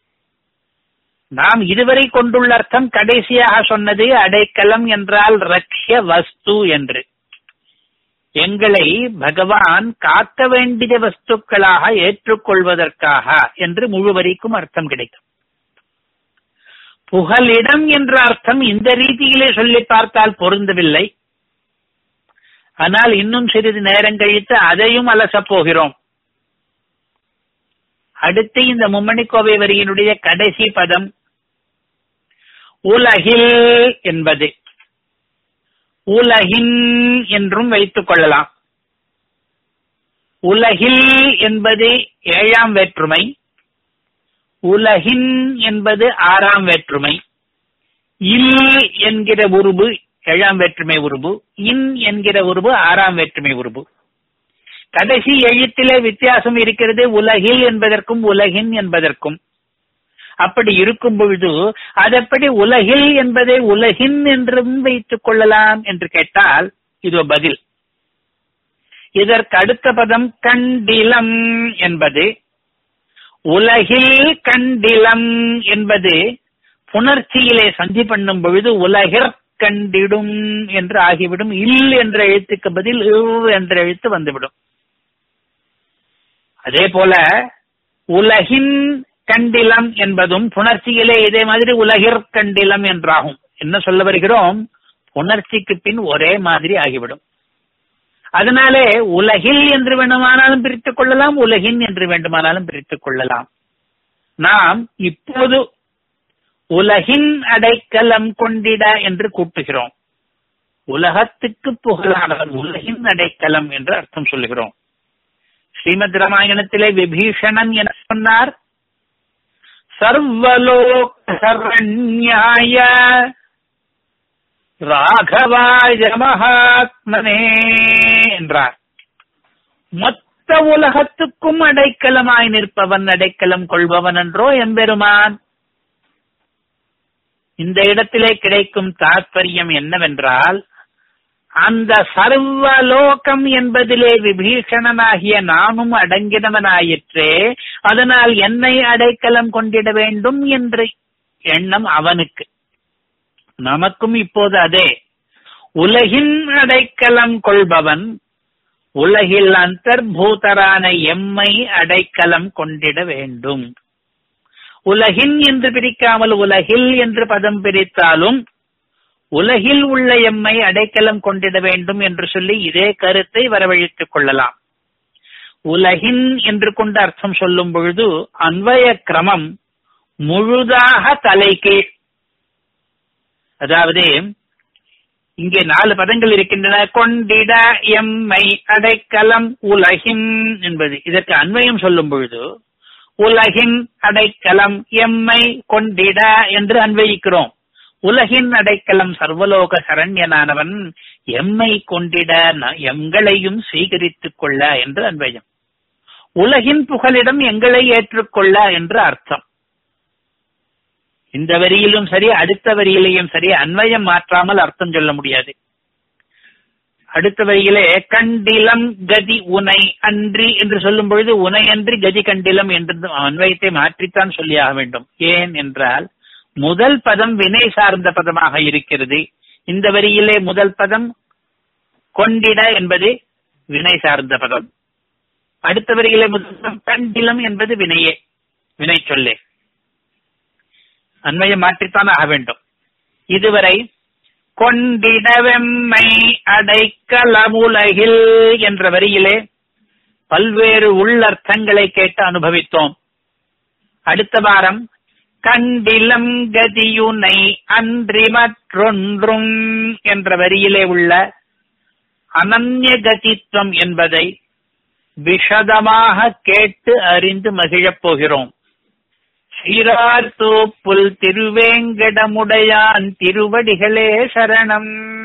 நாம் இதுவரை கொண்டுள்ள அர்த்தம் கடைசியாக சொன்னது அடைக்கலம் என்றால் ரக்ஷ வஸ்து என்று எங்களை பகவான் காக்க வேண்டிய வஸ்துக்களாக ஏற்றுக்கொள்வதற்காக என்று முழுவரிக்கும் அர்த்தம் கிடைக்கும் புகலிடம் என்ற அர்த்தம் இந்த ரீதியிலே சொல்லி பார்த்தால் பொருந்தவில்லை ஆனால் இன்னும் சிறிது நேரம் கழித்து அதையும் அலசப் போகிறோம் அடுத்து இந்த மும்மணி கோவை வரியினுடைய கடைசி பதம் உலகில் என்பது உலகின் என்றும் வைத்துக் கொள்ளலாம் உலகில் என்பது ஏழாம் வேற்றுமை உலகின் என்பது ஆறாம் வேற்றுமை இல் என்கிற உருபு ஏழாம் வேற்றுமை உருபு இன் என்கிற உருபு ஆறாம் வேற்றுமை உருபு கடைசி எழுத்திலே வித்தியாசம் இருக்கிறது உலகில் என்பதற்கும் உலகின் என்பதற்கும் அப்படி இருக்கும் பொழுது அதப்படி உலகில் என்பதை உலகின் என்றும் வைத்துக் கொள்ளலாம் என்று கேட்டால் இது பதில் இதற்கு அடுத்த பதம் கண்டிலம் என்பது உலகில் கண்டிலம் என்பது புணர்ச்சியிலே சந்தி பண்ணும் பொழுது உலகிற் கண்டிடும் என்று ஆகிவிடும் இல் என்ற எழுத்துக்கு பதில் இவ் என்ற எழுத்து வந்துவிடும் அதே போல உலகின் கண்டிலம் என்பதும் புணர்ச்சியிலே இதே மாதிரி உலகிற் கண்டிலம் என்றாகும் என்ன சொல்ல வருகிறோம் புணர்ச்சிக்கு பின் ஒரே மாதிரி ஆகிவிடும் அதனாலே உலகில் என்று வேண்டுமானாலும் பிரித்துக் கொள்ளலாம் உலகின் என்று வேண்டுமானாலும் பிரித்துக் கொள்ளலாம் நாம் இப்போது உலகின் அடைக்கலம் கொண்டிட என்று கூட்டுகிறோம் உலகத்துக்கு புகழானவன் உலகின் அடைக்கலம் என்று அர்த்தம் சொல்லுகிறோம் ஸ்ரீமத் ராமாயணத்திலே விபீஷணன் என சொன்னார் சர்வலோக சரண்யாய ராகவாய மகாத்மனே என்றார் மொத்த உலகத்துக்கும் அடைக்கலமாய் நிற்பவன் அடைக்கலம் கொள்பவன் என்றோ எம்பெருமான் இந்த இடத்திலே கிடைக்கும் தாற்பயம் என்னவென்றால் அந்த சர்வலோகம் என்பதிலே விபீஷணனாகிய நானும் அடங்கினவனாயிற்றே அதனால் என்னை அடைக்கலம் கொண்டிட வேண்டும் என்ற எண்ணம் அவனுக்கு நமக்கும் இப்போது அதே உலகின் அடைக்கலம் கொள்பவன் உலகில் அந்தர்பூதரான எம்மை அடைக்கலம் கொண்டிட வேண்டும் உலகின் என்று பிரிக்காமல் உலகில் என்று பதம் பிரித்தாலும் உலகில் உள்ள எம்மை அடைக்கலம் கொண்டிட வேண்டும் என்று சொல்லி இதே கருத்தை வரவழைத்துக் கொள்ளலாம் உலகின் என்று கொண்டு அர்த்தம் சொல்லும் பொழுது அன்வய கிரமம் முழுதாக தலைகீழ் அதாவது இங்கே நாலு பதங்கள் இருக்கின்றன கொண்டிட எம்மை அடைக்கலம் உலகின் என்பது இதற்கு அன்வயம் சொல்லும் பொழுது உலகின் அடைக்கலம் எம்மை கொண்டிட என்று அன்வயிக்கிறோம் உலகின் அடைக்கலம் சர்வலோக சரண்யனானவன் எம்மை கொண்டிட எங்களையும் சீகரித்துக் கொள்ள என்று அன்வயம் உலகின் புகலிடம் எங்களை ஏற்றுக்கொள்ள என்று அர்த்தம் இந்த வரியிலும் சரி அடுத்த வரியிலையும் சரி அன்வயம் மாற்றாமல் அர்த்தம் சொல்ல முடியாது அடுத்த வரியிலே கண்டிலம் கதி உனை அன்றி என்று சொல்லும் பொழுது உனை அன்றி கதி கண்டிலம் என்று அன்வயத்தை மாற்றித்தான் சொல்லியாக வேண்டும் ஏன் என்றால் முதல் பதம் வினை சார்ந்த பதமாக இருக்கிறது இந்த வரியிலே முதல் பதம் கொண்டிட என்பது வினை சார்ந்த பதம் அடுத்த வரியிலே முதல் பதம் கண்டிலம் என்பது வினையே வினை சொல்லே அன்வயம் மாற்றித்தான் ஆக வேண்டும் இதுவரை கொண்டிடவெம்மை அடைக்கலமுலகில் என்ற வரியிலே பல்வேறு உள்ளர்த்தங்களை கேட்டு அனுபவித்தோம் அடுத்த வாரம் கண்டிலம் கதியுனை அன்றி மற்றொன்றும் என்ற வரியிலே உள்ள அனன்ய கதித்வம் என்பதை விஷதமாக கேட்டு அறிந்து மகிழப் போகிறோம் சீரார் தோப்புல் திருவேங்கடமுடையான் திருவடிகளே சரணம்